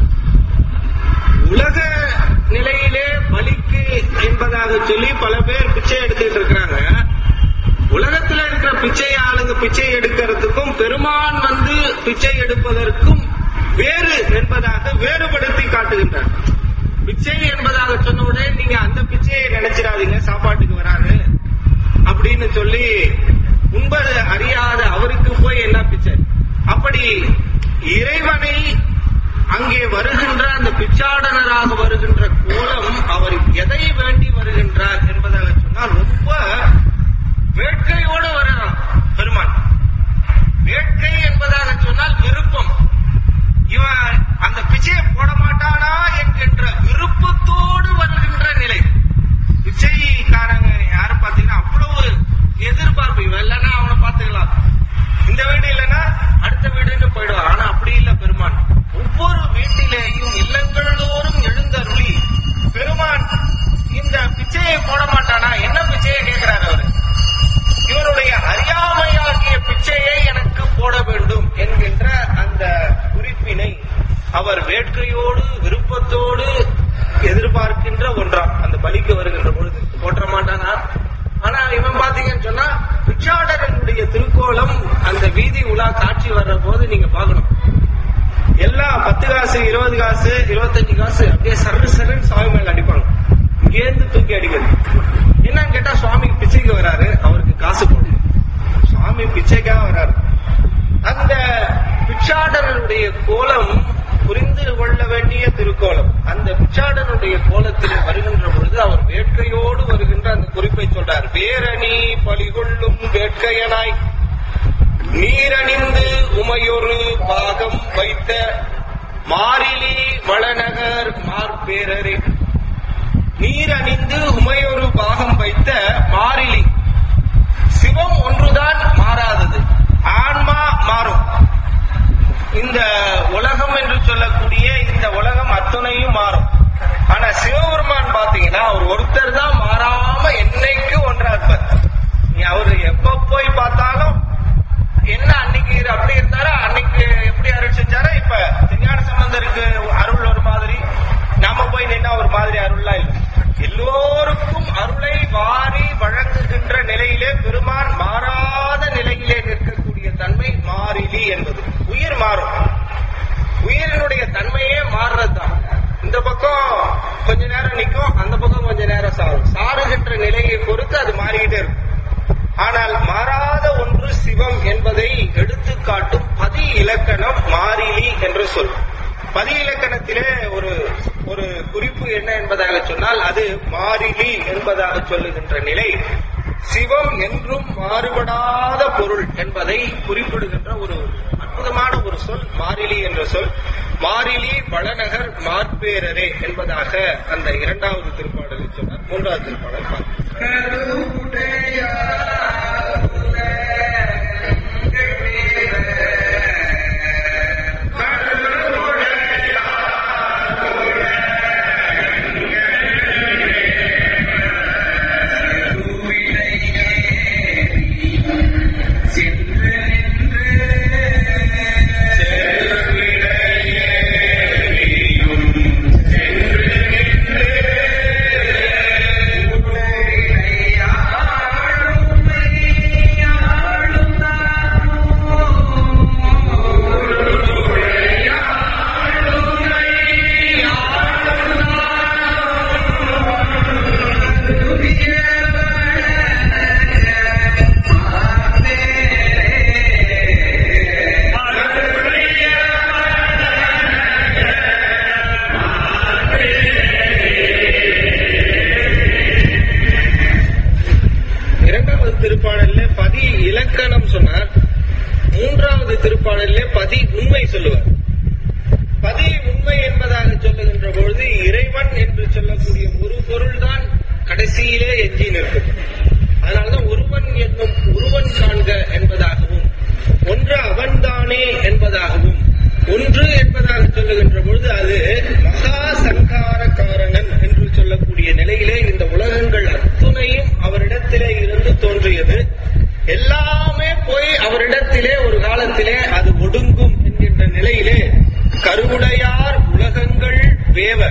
உலக நிலையிலே பலிக்கு என்பதாக சொல்லி பல பேர் பிச்சை எடுத்துட்டு இருக்கிறாங்க உலகத்துல இருக்கிற பிச்சை ஆளுங்க பிச்சை எடுக்கிறதுக்கும் பெருமான் வந்து பிச்சை எடுப்பதற்கும் வேறு என்பதாக வேறுபடுத்தி காட்டுகின்றார் பிச்சை என்பதாக சொன்ன உடனே நீங்க அந்த பிச்சையை நினைச்சிடாதீங்க சாப்பாட்டுக்கு வராது அப்படின்னு சொல்லி உண்பது அறியாத அவருக்கு போய் என்ன பிச்சை அப்படி இறைவனை அங்கே வருகின்ற அந்த பிச்சாடனராக வருகின்ற கோலம் அவர் எதை வேண்டி வருகின்றார் என்பதாக சொன்னால் ரொம்ப வேட்கையோடு வருகிறான் பெருமான் வேட்கை என்பதாக சொன்னால் விருப்பம் இவன் அந்த பிச்சையை போட மாட்டானா என்கின்ற விருப்பத்தோடு வருகின்ற நிலை பிச்சைக்காரங்க யாரு பாத்தீங்கன்னா அவ்வளவு எதிர்பார்ப்பு இவன் இல்லைன்னா அவனை பார்த்துக்கலாம் இந்த வீடு இல்லைன்னா அடுத்த வீடுன்னு போயிடுவான் ஆனா அப்படி இல்ல பெருமான் ஒவ்வொரு வீட்டிலேயும் இல்லங்களோறும் எழுந்தருளி பெருமான் இந்த பிச்சையை போட மாட்டானா என்ன பிச்சையை கேட்கிறார் அவரு இவனுடைய அறியாமையாகிய பிச்சையை எனக்கு போட வேண்டும் என்கின்ற அந்த குறிப்பினை அவர் வேட்கையோடு விருப்பத்தோடு எதிர்பார்க்கின்ற ஒன்றாம் அந்த பலிக்கு வருகின்ற பொழுது போற்ற மாட்டானா ஆனா இவன் பாத்தீங்கன்னு சொன்னா பிச்சாடரனுடைய திருக்கோலம் அந்த வீதி உலா காட்சி வர்ற போது நீங்க பார்க்கணும் எல்லாம் பத்து காசு இருபது காசு இருபத்தஞ்சு காசு அப்படியே சரு சருன்னு சுவாமி மேல அடிப்பாங்க இங்கேருந்து தூக்கி அடிக்கிறது என்னன்னு கேட்டா சுவாமி பிச்சைக்கு வராரு அவருக்கு காசு போடணும் சுவாமி பிச்சைக்காக வராரு அந்த பிச்சாடனுடைய கோலம் புரிந்து கொள்ள வேண்டிய திருக்கோலம் அந்த பிச்சாடனுடைய கோலத்தில் வருகின்ற பொழுது அவர் வேட்கையோடு வருகின்ற அந்த குறிப்பை சொல்றார் வேரணி பலிகொள்ளும் வேட்கையனாய் நீரணிந்து உமையொரு பாகம் வைத்த மாரிலி வளநகர் மார்பேரரே நீர் அணிந்து உமையொரு பாகம் வைத்த மாறிலி சிவம் ஒன்றுதான் மாறாதது ஆன்மா மாறும் இந்த உலகம் என்று சொல்லக்கூடிய இந்த உலகம் அத்துணையும் மாறும் ஆனா சிவபெருமான் பாத்தீங்கன்னா அவர் ஒருத்தர் தான் மாறாம என்னைக்கு ஒன்றா இருப்பார் நீ அவரு எப்ப போய் பார்த்தாலும் என்ன அன்னைக்கு இரு- அப்படி இருந்தாரோ அன்னைக்கு எப்படி அருள் செஞ்சாரோ இப்ப திருஞான சம்பந்தருக்கு அருள் ஒரு மாதிரி நாம போய் நின்னா ஒரு மாதிரி அருள்லாம் இல்லை எல்லோருக்கும் அருளை வாரி வழங்குகின்ற நிலையிலே பெருமான் மாறாத நிலையிலே நிற்கக்கூடிய தன்மை மாறிலி என்பது உயிர் மாறும் உயிரினுடைய தன்மையே மாறுறதுதான் இந்த பக்கம் கொஞ்ச நேரம் நிக்கும் அந்த பக்கம் கொஞ்ச நேரம் சாரும் சாருகின்ற நிலையை பொறுத்து அது மாறிக்கிட்டே இருக்கும் ஆனால் மாறாத ஒன்று சிவம் என்பதை எடுத்து காட்டும் பதி இலக்கணம் மாறிலி என்று சொல் பதி இலக்கணத்திலே ஒரு ஒரு குறிப்பு என்ன என்பதாக சொன்னால் அது மாறிலி என்பதாக சொல்லுகின்ற நிலை சிவம் என்றும் மாறுபடாத பொருள் என்பதை குறிப்பிடுகின்ற ஒரு அற்புதமான ஒரு சொல் மாறிலி என்ற சொல் மாறிலி வளநகர் மார்பேரரே என்பதாக அந்த இரண்டாவது திருப்பாடலில் சொன்னார் மூன்றாவது திருப்பாடல் பார்ப்போம். இரண்டாவது திருப்பாடல்ல பதி இலக்கணம் சொன்னார் மூன்றாவது திருப்பாடல்ல பதி உண்மை சொல்லுவார் பதி உண்மை என்பதாக சொல்லுகின்ற பொழுது இறைவன் என்று சொல்லக்கூடிய ஒரு பொருள்தான் கடைசியிலே எஞ்சி நிற்கும் அதனாலதான் ஒருவன் என்னும் ஒருவன் காண்க என்பதாகவும் ஒன்று அவன்தானே என்பதாகவும் ஒன்று என்பதாக சொல்லுகின்ற பொழுது அது மகா சங்கார காரணன் என்று சொல்லக்கூடிய நிலையிலே இந்த உலகங்கள் அத்துணையும் அவரிடத்திலே இருந்து தோன்றியது எல்லாமே போய் அவரிடத்திலே ஒரு காலத்திலே அது ஒடுங்கும் என்கின்ற நிலையிலே கருவுடையார் உலகங்கள் வேவ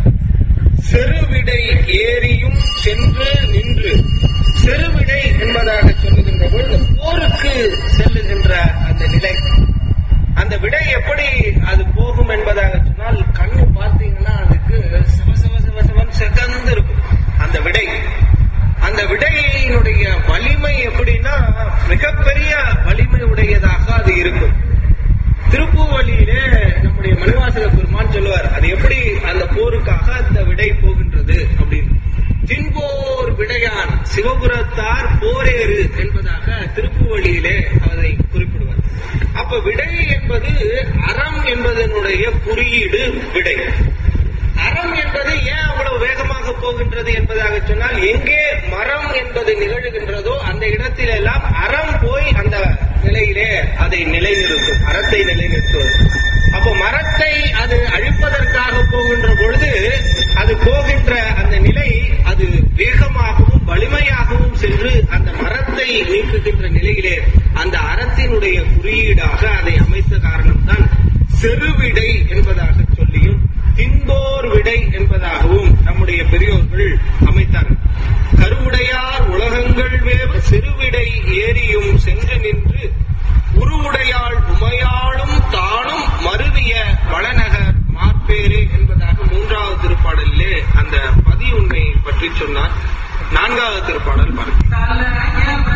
செருவிடை ஏறியும் சென்று நின்று செருவிடை என்பதாக சொல்லுகின்ற பொழுது போருக்கு செல்லுகின்ற அந்த நிலை அந்த விடை எப்படி அது போகும் என்பதாக சொன்னால் கண்ணு பார்த்தீங்கன்னா அதுக்கு சிவ சிவ சிவ சிவன் செகந்து இருக்கும் அந்த விடை அந்த விடையினுடைய வலிமை எப்படின்னா மிகப்பெரிய வலிமை உடையதாக அது இருக்கும் திருப்பூவலியிலே நம்முடைய மணிவாசக பெருமான் சொல்லுவார் அது எப்படி அந்த போருக்காக அந்த விடை போகின்றது அப்படின்னு தின்போர் விடையான் சிவபுரத்தார் போரேறு என்பதாக திருப்புவழியிலே அதை குறிப்பிடுவார் அப்ப விடை என்பது அறம் என்பதனுடைய குறியீடு விடை அறம் என்பது ஏன் அவ்வளவு வேகமாக போகின்றது என்பதாக சொன்னால் எங்கே மரம் என்பது நிகழ்கின்றதோ அந்த இடத்திலெல்லாம் அறம் போய் அந்த நிலையிலே அதை நிலைநிறுத்தும் அறத்தை நிலைநிறுத்துவது அப்போ மரத்தை அது அழிப்பதற்காக போகின்ற பொழுது அது போகின்ற அந்த நிலை அது வேகமாகவும் வலிமையாகவும் சென்று அந்த மரத்தை நீக்குகின்ற நிலையிலே அந்த அறத்தினுடைய குறியீடாக அதை அமைத்த காரணம்தான் செருவிடை என்பதாக சொல்லியும் தின்போர் விடை என்பதாகவும் நம்முடைய பெரியோர்கள் அமைத்தார்கள் கருவுடையார் உலகங்கள் வேவ சிறுவிடை ஏறியும் சென்று நின்று உருவுடையாள் உமையாளும் தானும் மருவிய வளநகர் மார்பேறு என்பதாக மூன்றாவது திருப்பாடலிலே அந்த பதி உண்மையை பற்றி சொன்னார் நான்காவது திருப்பாடல் பாருங்கள்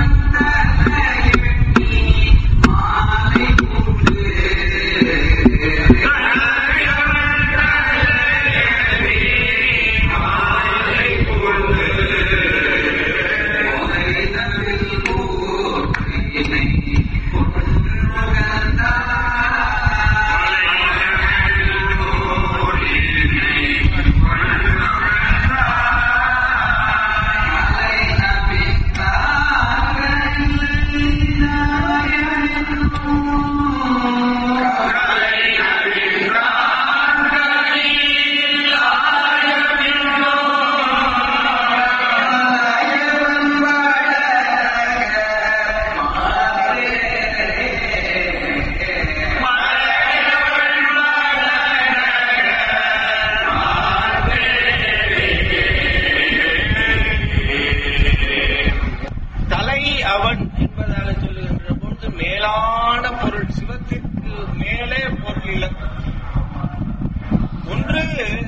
தலை அவன் என்பதாக சொல்லுகின்ற பொழுது மேலான பொருள் சிவத்திற்கு மேலே பொருள் இல்லை ஒன்று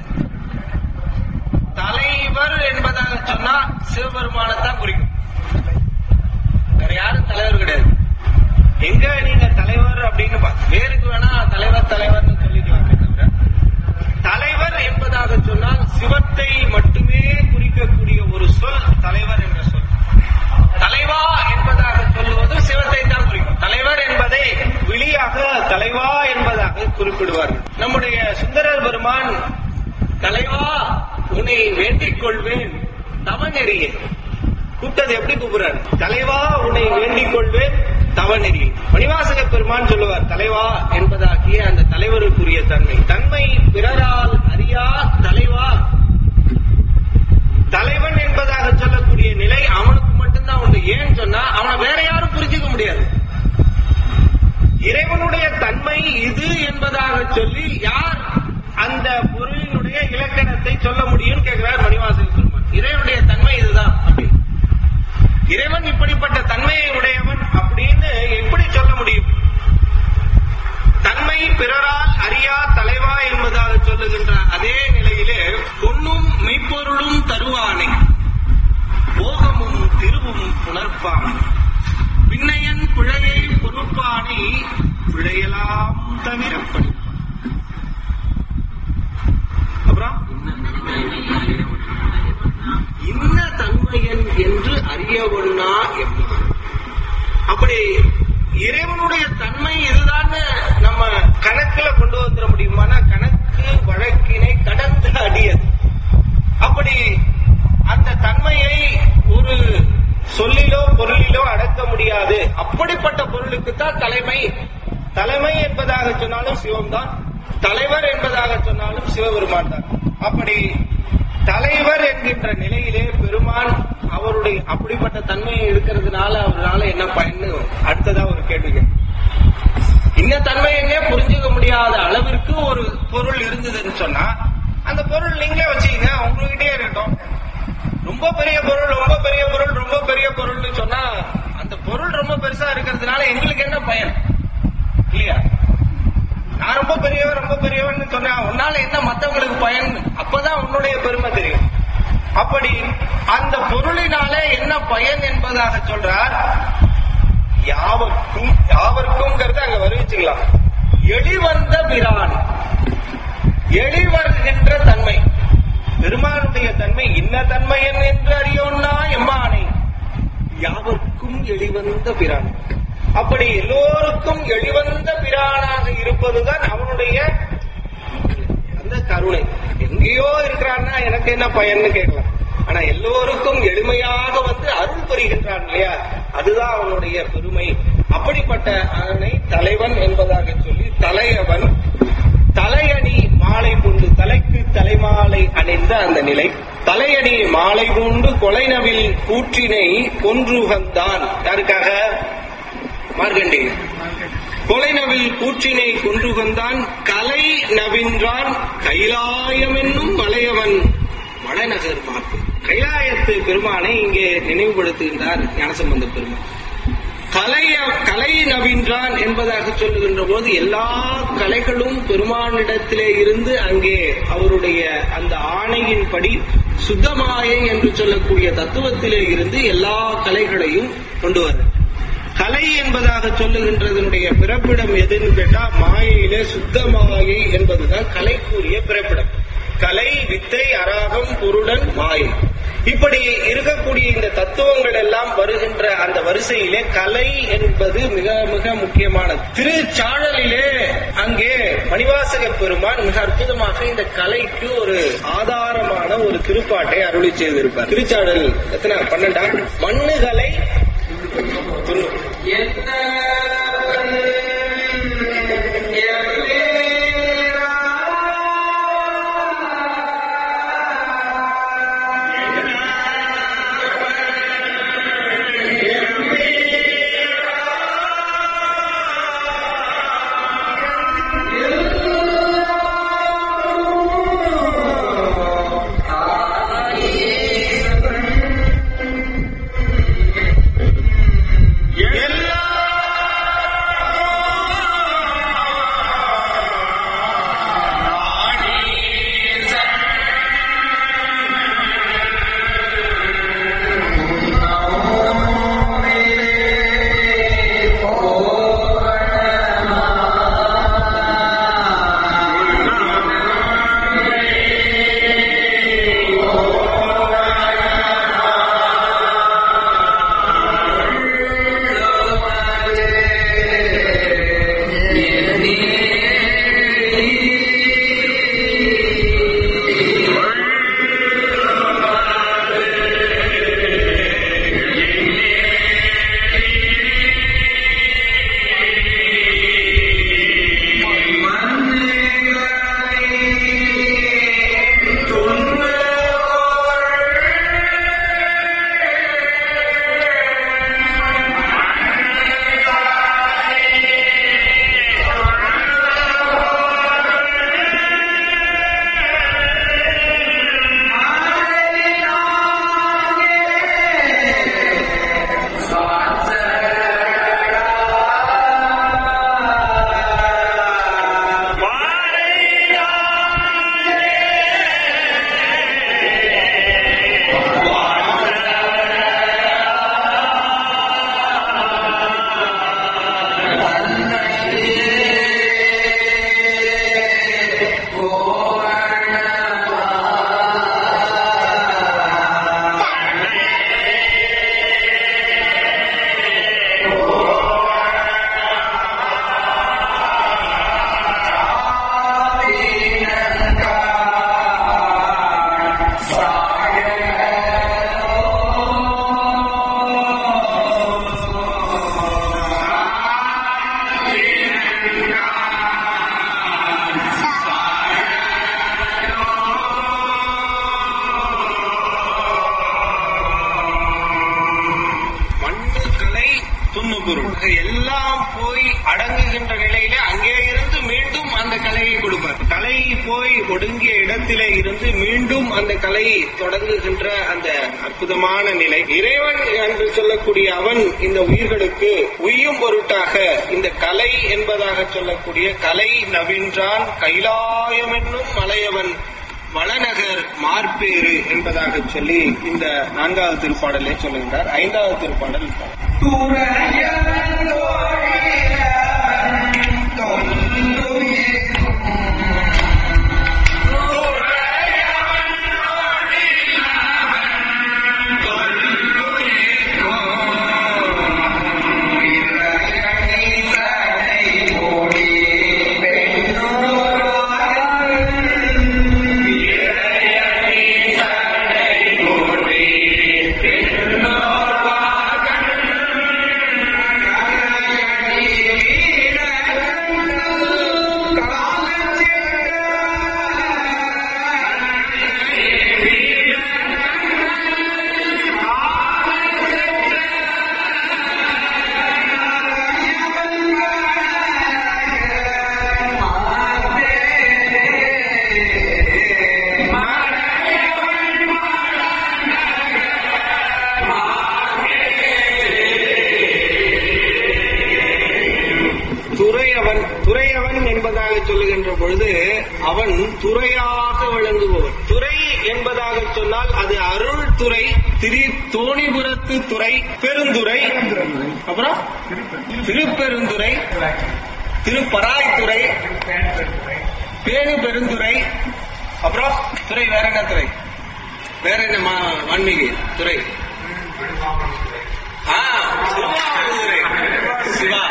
தலைவர் என்பதாக சொன்னா சிவபெருமானத்தான் குறிக்கும் வேற யாரும் தலைவர் கிடையாது எங்க நீங்க தலைவர் அப்படின்னு பா- பேருக்கு வேணா தலைவர் தலைவர்னு சொல்லிக்குவாங்க தவிர தலைவர் என்பதாக சொன்னால் சிவத்தை மட்டுமே குறிக்கக்கூடிய ஒரு சொல் தலைவர் என்ற சொல் தலைவா என்பதாக சொல்லுவது சிவத்தை தான் குறிக்கும் தலைவர் என்பதை விழியாக தலைவா என்பதாக குறிப்பிடுவார்கள் நம்முடைய சுந்தரர் பெருமான் தலைவா உன்னை வேண்டிக் கொள்வேன் தவநெறியே கூப்பிட்டது எப்படி கூப்பிடுறாரு தலைவா உன்னை வேண்டிக் கொள்வேன் தவநெறி மணிவாசக பெருமான் சொல்லுவார் தலைவா என்பதாகிய அந்த தலைவருக்குரிய தன்மை தன்மை பிறரால் அறியா தலைவா தலைவன் என்பதாக சொல்லக்கூடிய நிலை அவனுக்கு மட்டும்தான் உண்டு ஏன்னு சொன்னா அவனை வேற யாரும் புரிஞ்சுக்க முடியாது இறைவனுடைய தன்மை இது என்பதாக சொல்லி யார் அந்த பொருளினுடைய இலக்கணத்தை சொல்ல முடியும்னு கேட்கிறார் மணிவாசக பெருமான் இறைவனுடைய தன்மை இதுதான் அப்படி இறைவன் இப்படிப்பட்ட தன்மையை உடையவன் அப்படின்னு எப்படி சொல்ல முடியும் தன்மை பிறரால் அறியா தலைவா என்பதாக சொல்லுகின்ற அதே நிலையிலே பொன்னும் மெய்ப்பொருளும் தருவானை அறியவொன்னா எம்மான் அப்படி இறைவனுடைய தன்மை இதுதான் நம்ம கணக்குல கொண்டு வந்துட முடியுமானா கணக்கு வழக்கினை கடந்து அடியது அப்படி அந்த தன்மையை ஒரு சொல்லிலோ பொருளிலோ அடக்க முடியாது அப்படிப்பட்ட பொருளுக்கு தான் தலைமை தலைமை என்பதாக சொன்னாலும் சிவம் தான் தலைவர் என்பதாக சொன்னாலும் சிவபெருமான் தான் அப்படி தலைவர் என்கின்ற நிலையிலே பெருமான் அவருடைய அப்படிப்பட்ட தன்மை இருக்கிறதுனால அவரால என்ன பயன்னு அடுத்ததா ஒரு கேள்வி கேட்கும். இந்த தன்மை என்னே புரிஞ்சுக்க முடியாத அளவிற்கு ஒரு பொருள் இருந்ததுன்னு சொன்னா அந்த பொருள் நீங்களே வச்சுக்கீங்க உங்ககிட்டயே இருக்கட்டும் ரொம்ப பெரிய பொருள் ரொம்ப பெரிய பொருள் ரொம்ப பெரிய பொருள்னு சொன்னா அந்த பொருள் ரொம்ப பெருசா இருக்கிறதுனால எங்களுக்கு என்ன பயன் இல்லையா நான் ரொம்ப பெரியவன் ரொம்ப பெரியவன் சொன்னேன் உன்னால என்ன மத்தவங்களுக்கு பயன் அப்பதான் உன்னுடைய பெருமை தெரியும் அப்படி அந்த பொருளினாலே என்ன பயன் என்பதாக சொல்றார் யாவர்க்கும் யாவர்க்கும்ங்கிறத அங்க வருவிச்சுக்கலாம் எளிவந்த பிரான் எளிவருகின்ற தன்மை பெருமானுடைய தன்மை இன்ன தன்மையன் என்று அறியோன்னா எம்மானை யாவர்க்கும் எளிவந்த பிரான் அப்படி எல்லோருக்கும் எளிவந்த பிரானாக இருப்பதுதான் அவனுடைய அந்த கருணை எங்கேயோ இருக்கிறான்னா எனக்கு என்ன பயன்னு கேட்கலாம் ஆனா எல்லோருக்கும் எளிமையாக வந்து அருள் புரிகின்றான் இல்லையா அதுதான் அவனுடைய பெருமை அப்படிப்பட்ட அவனை தலைவன் என்பதாக சொல்லி தலையவன் தலையணி மாலை பூண்டு தலைக்கு தலைமாலை அணிந்த அந்த நிலை தலையணி மாலை பூண்டு கொலைநவில் கூற்றினை கொன்றுகந்தான் யாருக்காக மார்கண்டி கொலைநவில் கூற்றினை கொன்றுகந்தான் கலை நவின்றான் கைலாயம் என்னும் மலையவன் வடநகர் பார்ப்பு கைலாயத்து பெருமானை இங்கே நினைவுபடுத்துகின்றார் ஞானசம்பந்த பெருமான் கலைய கலை நவின்றான் என்பதாக சொல்லுகின்ற போது எல்லா கலைகளும் பெருமானிடத்திலே இருந்து அங்கே அவருடைய அந்த ஆணையின்படி சுத்தமாயை என்று சொல்லக்கூடிய தத்துவத்திலே இருந்து எல்லா கலைகளையும் கொண்டு வர கலை என்பதாக சொல்லுகின்றதனுடைய பிறப்பிடம் எதுன்னு கேட்டா மாயையிலே சுத்த மாயை என்பதுதான் கலைக்குரிய பிறப்பிடம் கலை வித்தை அராகம் பொருடன் மாயை இப்படி இருக்கக்கூடிய இந்த தத்துவங்கள் எல்லாம் வருகின்ற அந்த வரிசையிலே கலை என்பது மிக மிக முக்கியமானது திருச்சாழலிலே அங்கே மணிவாசக பெருமான் மிக அற்புதமாக இந்த கலைக்கு ஒரு ஆதாரமான ஒரு திருப்பாட்டை அருளி செய்திருப்பார் திருச்சாழல் எத்தனை பன்னெண்டா மண்ணுகளை எல்லா பொருள் எல்லாம் போய் அடங்குகின்ற நிலையில அங்கே இருந்து மீண்டும் அந்த கலையை கொடுப்பார் கலை போய் ஒடுங்கிய இடத்திலே இருந்து மீண்டும் அந்த கலை தொடங்குகின்ற அந்த அற்புதமான நிலை இறைவன் என்று சொல்லக்கூடிய அவன் இந்த உயிர்களுக்கு உய்யும் பொருட்டாக இந்த கலை என்பதாக சொல்லக்கூடிய கலை நவின்றான் கைலாயம் என்னும் மலையவன் வளநகர் மார்பேறு என்பதாக சொல்லி இந்த நான்காவது திருப்பாடலை சொல்லுகின்றார் ஐந்தாவது திருப்பாடல் துறையவன் துறையவன் என்பதாக சொல்லுகின்ற பொழுது அவன் துறையாக விளங்குபவன் துறை என்பதாக சொன்னால் அது அருள் துறை திரு தோணிபுரத்து துறை பெருந்துறை அப்புறம் திருப்பெருந்துறை திருப்பராய்த்துறை பேரு பெருந்துறை அப்புறம் துறை வேற என்ன துறை வேற என்ன மா- வான்மீகி துறை ஆ திருவாவூதுறை சிவா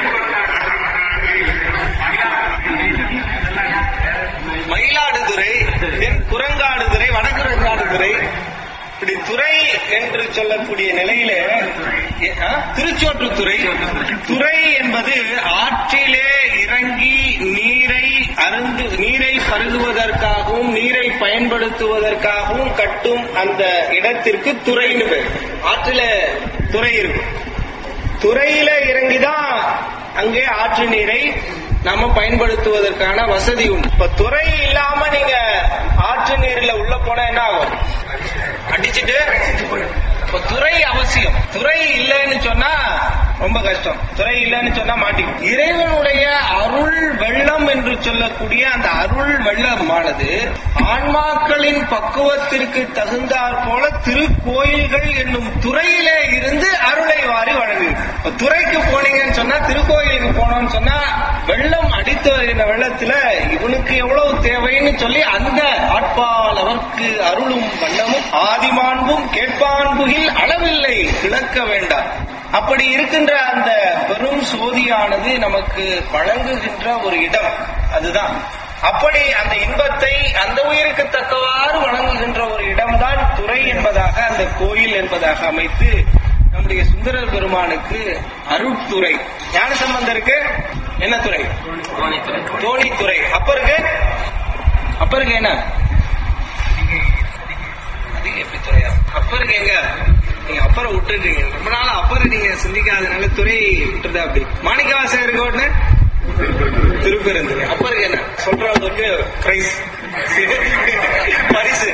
மயிலாடுதுறை தென் குரங்காடுதுறை வடகுரங்காடுதுறை இப்படி துறை என்று சொல்லக்கூடிய நிலையில எ- ஆ, திருச்சோற்றுத்துறை துறை என்பது ஆற்றிலே இறங்கி நீரை அருந்து நீரை பருகுவதற்காகவும் நீரை பயன்படுத்துவதற்காகவும் கட்டும் அந்த இடத்திற்கு துறைன்னு பேர் ஆற்றில துறை இருக்கும் துறையில இறங்கிதான் அங்கே ஆற்று நீரை நாம பயன்படுத்துவதற்கான வசதி உண்டு இப்ப துறை இல்லாம நீங்க ஆற்று நீர்ல உள்ள போனா என்ன ஆகும் அடிச்சிட்டு இப்ப துறை அவசியம் துறை இல்லைன்னு சொன்னா ரொம்ப கஷ்டம் துறை இல்லைன்னு சொன்னா மாட்டிக்கும் இறைவனுடைய அருள் வெள்ளம் என்று சொல்லக்கூடிய அந்த அருள் வெள்ளமானது ஆன்மாக்களின் பக்குவத்திற்கு தகுந்தாற் போல திருக்கோயில்கள் என்னும் துறையிலே இருந்து அருளை வாரி வழங்குது இப்ப துறைக்கு போனீங்கன்னு சொன்னா திருக்கோயிலுக்கு போனோம்னு சொன்னா வெள்ளம் அடித்து வருகிற வெள்ளத்துல இவனுக்கு எவ்வளவு தேவைன்னு சொல்லி அந்த ஆட்பால் அவர்க்கு அருளும் வண்ணமும் ஆதிமாண்பும் கேட்பான்புகில் அளவில்லை கிடக்க வேண்டாம் அப்படி இருக்கின்ற அந்த பெரும் சோதியானது நமக்கு வழங்குகின்ற ஒரு இடம் அதுதான் அப்படி அந்த இன்பத்தை அந்த உயிருக்கு தக்கவாறு வழங்குகின்ற ஒரு இடம்தான் துறை என்பதாக அந்த கோயில் என்பதாக அமைத்து நம்முடைய சுந்தரர் பெருமானுக்கு அருட்துறை ஞான சம்பந்தருக்கு என்ன துறை தோணித்துறை தோணித்துறை அப்பருக்கு அப்பருக்கு என்ன அது எப்படி துறையா அப்பருக்கு எங்க நீங்க அப்பரை விட்டுட்டீங்க ரொம்ப நாள் அப்பரை நீங்க சிந்திக்காதனால துறை விட்டுறதா அப்படி மாணிக்கவாசகருக்கு ஒண்ணு திருப்பெருந்துறை அப்பருக்கு என்ன சொல்றவங்களுக்கு பிரைஸ் பரிசு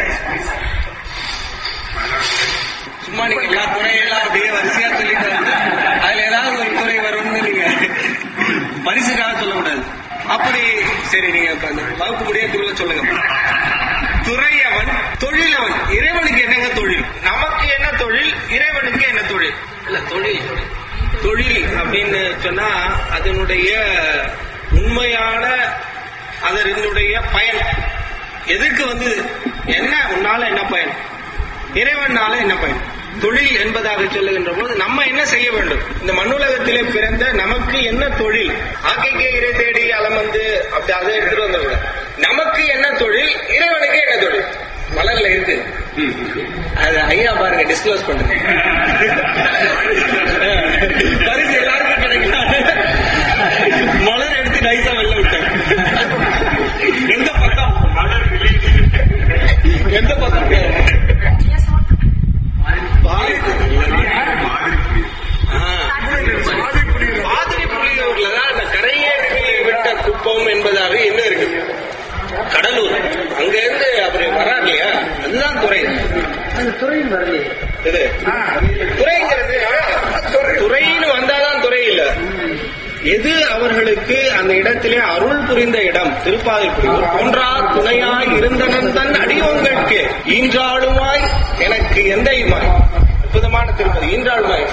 சும்மா நீங்க எல்லா துறையெல்லாம் அப்படியே வரிசையா சொல்லிட்டு வந்து அதுல ஏதாவது ஒரு துறை வரும்னு நீங்க பரிசுக்காக சொல்லக்கூடாது அப்படி சரி நீங்க இப்ப அந்த வகுப்பு முடிய திரும்ப சொல்லுங்க துறையவன் தொழிலவன் இறைவனுக்கு என்னங்க தொழில் நமக்கு என்ன தொழில் இறைவனுக்கு என்ன தொழில் இல்ல தொழில் தொழில் அப்படின்னு சொன்னா அதனுடைய உண்மையான அதனுடைய பயன் எதுக்கு வந்து என்ன உன்னால என்ன பயன் இறைவனால என்ன பயன் தொழில் என்பதாக சொல்லுகின்ற போது நம்ம என்ன செய்ய வேண்டும் இந்த மண்ணுலகத்திலே பிறந்த நமக்கு என்ன தொழில் ஆக்கைக்கே இறை தேடி அலமந்து அப்படி அதை எடுத்துட்டு வந்துருங்க நமக்கு என்ன தொழில் இறைவனுக்கு என்ன தொழில் மலர்ல இருக்கு அது ஐயா பாருங்க டிஸ்க்ளோஸ் பண்ணுங்க பரிசு எல்லாருக்கும் கிடைக்கலாம் மலர் எடுத்து நைஸா வெளில விட்டாங்க எந்த பக்கம் எந்த பக்கம் பாதி- ஆ. தமிழ்நாடு என்ன இருக்கு கடலூர் அங்க இருந்து அவரு வர்றார் இல்லையா அதுதான் துறை அந்த துறையில் வரலையே இது துறைங்கிறது துறைன்னு வந்தாதான் துறை இல்ல எது அவர்களுக்கு அந்த இடத்திலே அருள் புரிந்த இடம் திருப்பாதிரிப்புரியூர் போன்றா துணையாய் இருந்தனன் தன் அடிவங்களுக்கு ஈன்றாளுமாய் எனக்கு எந்தையுமாய் அற்புதமான திருப்பதி ஈன்றாளுமாய்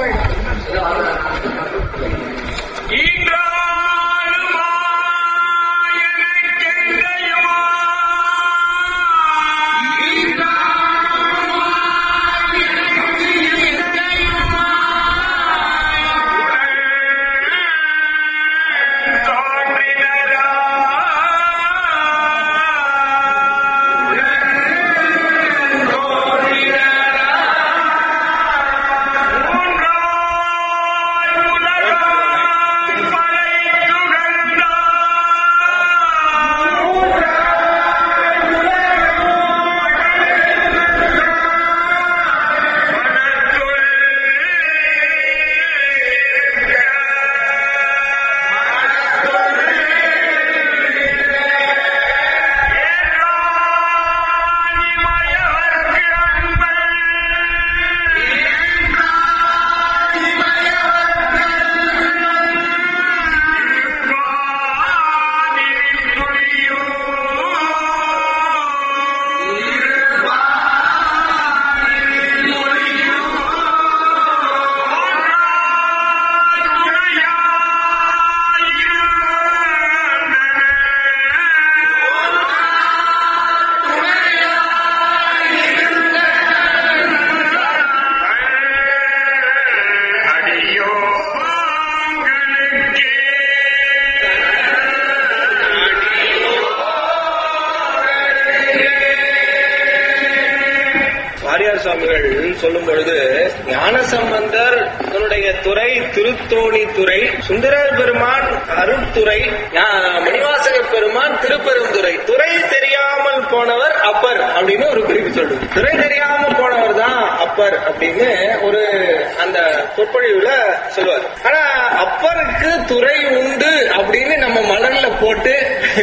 வாரியார் சுவாமிகள் சொல்லும் பொழுது ஞானசம்பந்தர் தன்னுடைய துறை திருத்தோணி துறை சுந்தரர் பெருமான் அருட்துறை ஞா- மணிவாசக பெருமான் திருப்பெருந்துறை துறை தெரியாமல் போனவர் அப்பர் அப்படின்னு ஒரு குறிப்பு சொல்லுது துறை தெரியாம போனவர் தான் அப்பர் அப்படின்னு ஒரு அந்த சொற்பொழிவுல சொல்லுவார் ஆனா அப்பருக்கு துறை உண்டு அப்படின்னு நம்ம மலர்ல போட்டு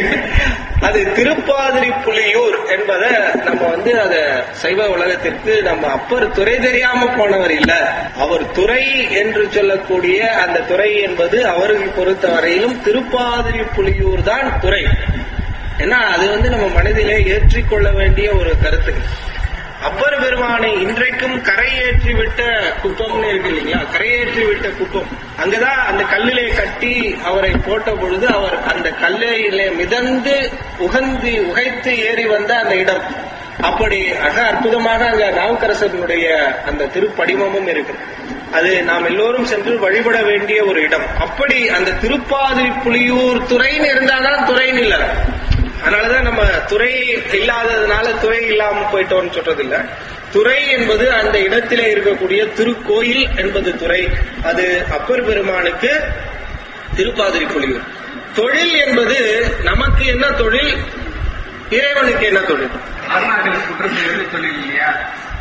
அது திருப்பாதிரி புலியூர் என்பதை நம்ம வந்து அத சைவ உலகத்திற்கு நம்ம அப்பர் துறை தெரியாம போனவர் இல்ல அவர் துறை என்று சொல்லக்கூடிய அந்த துறை என்பது அவருக்கு பொறுத்தவரையிலும் திருப்பாதிரி புலியூர் தான் துறை ஏன்னா அது வந்து நம்ம மனதிலே ஏற்றிக்கொள்ள வேண்டிய ஒரு கருத்து அப்பர் பெருமானை இன்றைக்கும் கரையேற்றி விட்ட குப்பம்னு இருக்கு இல்லைங்களா கரையேற்றி விட்ட குப்பம் அங்கதான் அந்த கல்லிலே கட்டி அவரை போட்ட பொழுது அவர் அந்த கல்லிலே மிதந்து உகந்து உகைத்து ஏறி வந்த அந்த இடம் அப்படி அக அற்புதமாக அங்க நாவுக்கரசனுடைய அந்த திருப்படிமமும் இருக்கு அது நாம் எல்லோரும் சென்று வழிபட வேண்டிய ஒரு இடம் அப்படி அந்த திருப்பாதிரி புலியூர் துறைன்னு இருந்தாதான் துறைன்னு இல்லை அதனாலதான் நம்ம துறை இல்லாததுனால துறை இல்லாம போயிட்டோம்னு சொல்றது இல்ல துறை என்பது அந்த இடத்திலே இருக்கக்கூடிய திருக்கோயில் என்பது துறை அது அப்பர் பெருமானுக்கு திருப்பாதிரி புலியூர் தொழில் என்பது நமக்கு என்ன தொழில் இறைவனுக்கு என்ன தொழில் அருணாச்சல குற்றம் செய்வது தொழில் இல்லையா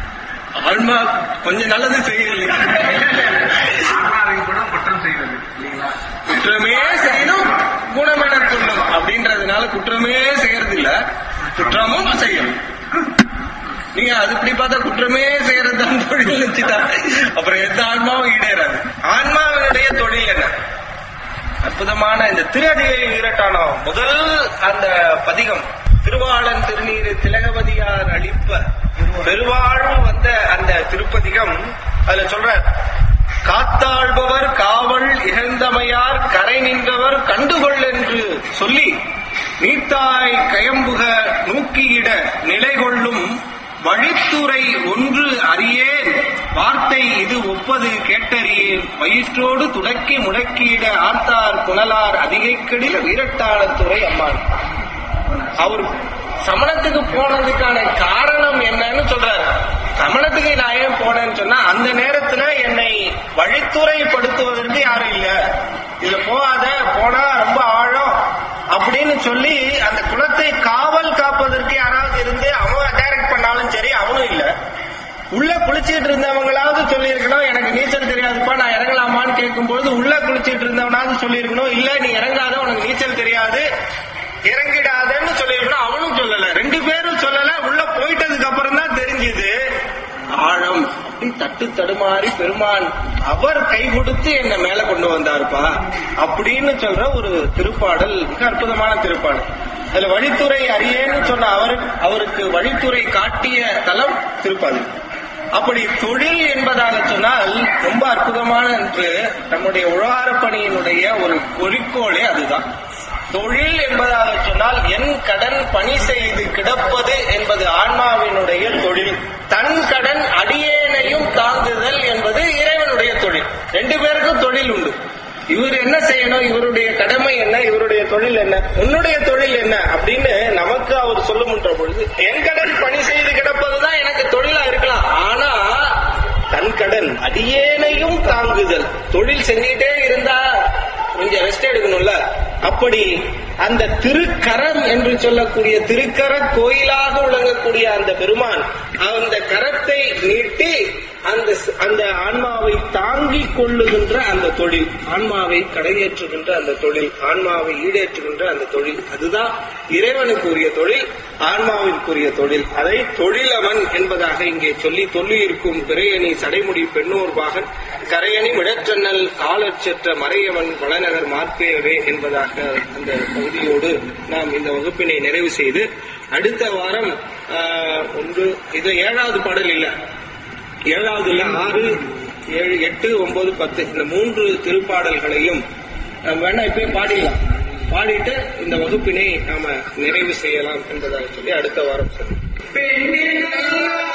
ஆன்மா கொஞ்சம் நல்லது செய்யலையா ஆன்மாவை கூட குற்றம் செய்வது இல்லைங்களா குற்றமே செய்யணும் குணமென கொள்ளும் அப்படின்றதுனால குற்றமே செய்யறது இல்ல குற்றமும் செய்யணும் நீங்க அது இப்படி பார்த்தா குற்றமே செய்யறது தான் தொழில் வச்சுட்டா அப்புறம் எந்த ஆன்மாவும் ஈடேறாது ஆன்மாவினுடைய தொழில் என்ன அற்புதமான இந்த திருஅடியை வீரட்டானோ முதல் அந்த பதிகம் திருவாளன் திருநீர் திலகவதியார் அளிப்ப பெருவாழ்வு வந்த அந்த திருப்பதிகம் அதுல சொல்ற காத்தாழ்பவர் காவல் இகழ்ந்தமையார் கரை நின்றவர் கண்டுகொள் என்று சொல்லி நீத்தாய் கயம்புக நூக்கியிட நிலை கொள்ளும் வழித்துறை ஒன்று அறியேன் வார்த்தை இது ஒப்பது கேட்டறியேன் வயிற்றோடு துடக்கி முடக்கியிட ஆர்த்தார் புனலார் அதிகைக்கடில வீரட்டாளத்துறை அம்மான் அவர் சமணத்துக்கு போனதுக்கான காரணம் என்னன்னு சொல்றாரு சமணத்துக்கு நான் ஏன் போனேன்னு சொன்னா அந்த நேரத்துல என்னை வழித்துறைப்படுத்துவதற்கு யாரும் இல்ல இதுல போகாத போனா ரொம்ப ஆழம் அப்படின்னு சொல்லி அந்த குலத்தை காவல் காப்பதற்கு யாராவது இருந்து அவன் டைரக்ட் பண்ணாலும் சரி அவனும் இல்ல உள்ள குளிச்சிட்டு இருந்தவங்களாவது சொல்லியிருக்கணும் எனக்கு நீச்சல் தெரியாதுப்பா நான் இறங்கலாமான்னு கேட்கும்போது உள்ள குளிச்சிட்டு இருந்தவனாவது சொல்லியிருக்கணும் இல்ல நீ இறங்காத உனக்கு நீச்சல் தெரியாது இறங்கிடாதன்னு சொல்லிருக்கணும் அவனும் சொல்லல ரெண்டு பேரும் சொல்லல உள்ள போயிட்டதுக்கு அப்புறம் தான் தெரிஞ்சுது ஆழம் அப்படி தட்டு தடுமாறி பெருமான் அவர் கை கொடுத்து என்ன மேல கொண்டு வந்தாருப்பா அப்படின்னு சொல்ற ஒரு திருப்பாடல் மிக அற்புதமான திருப்பாடல் அதுல வழித்துறை அறியேன்னு சொன்ன அவர் அவருக்கு வழித்துறை காட்டிய தலம் திருப்பாதி அப்படி தொழில் என்பதாக சொன்னால் ரொம்ப அற்புதமான என்று நம்முடைய உழவாரப் பணியினுடைய ஒரு குறிக்கோளே அதுதான் தொழில் என்பதாக சொன்னால் என் கடன் பணி செய்து கிடப்பது என்பது ஆன்மாவினுடைய தொழில் தன் கடன் அடியேனையும் தாங்குதல் என்பது இறைவனுடைய தொழில் ரெண்டு பேருக்கும் தொழில் உண்டு இவர் என்ன செய்யணும் இவருடைய கடமை என்ன இவருடைய தொழில் என்ன உன்னுடைய தொழில் என்ன அப்படின்னு நமக்கு அவர் சொல்லுகின்ற பொழுது என் கடன் பணி செய்து கிடப்பதுதான் எனக்கு தொழிலா இருக்கலாம் ஆனா தன் கடன் அடியேனையும் தாங்குதல் தொழில் செஞ்சுக்கிட்டே இருந்தா கொஞ்சம் ரெஸ்ட் எடுக்கணும்ல அப்படி அந்த திருக்கரம் என்று சொல்லக்கூடிய திருக்கர கோயிலாக விளங்கக்கூடிய அந்த பெருமான் அந்த கரத்தை நீட்டி அந்த அந்த ஆன்மாவை தாங்கிக் கொள்ளுகின்ற அந்த தொழில் ஆன்மாவை கடையேற்றுகின்ற அந்த தொழில் ஆன்மாவை ஈடேற்றுகின்ற அந்த தொழில் அதுதான் இறைவனுக்குரிய தொழில் ஆன்மாவிற்குரிய தொழில் அதை தொழிலவன் என்பதாக இங்கே சொல்லி சொல்லி இருக்கும் பிறையணி சடைமுடி பெண்ணோர் பாகன் கரையணி மிடற்றன்னல் காலச்செற்ற மறையவன் வளநகர் மார்பேரே என்பதாக அந்த பகுதியோடு நாம் இந்த வகுப்பினை நிறைவு செய்து அடுத்த வாரம் ஆஹ், ஒன்று இது ஏழாவது பாடல் இல்ல ஏழாவது இல்ல ஆறு ஏழு எட்டு ஒன்பது பத்து இந்த மூன்று திருப்பாடல்களையும் நம்ம வேணா இப்பயே பாடிடலாம் பாடிட்டு இந்த வகுப்பினை நாம நிறைவு செய்யலாம் என்பதாக சொல்லி அடுத்த வாரம் சொல்லுவோம்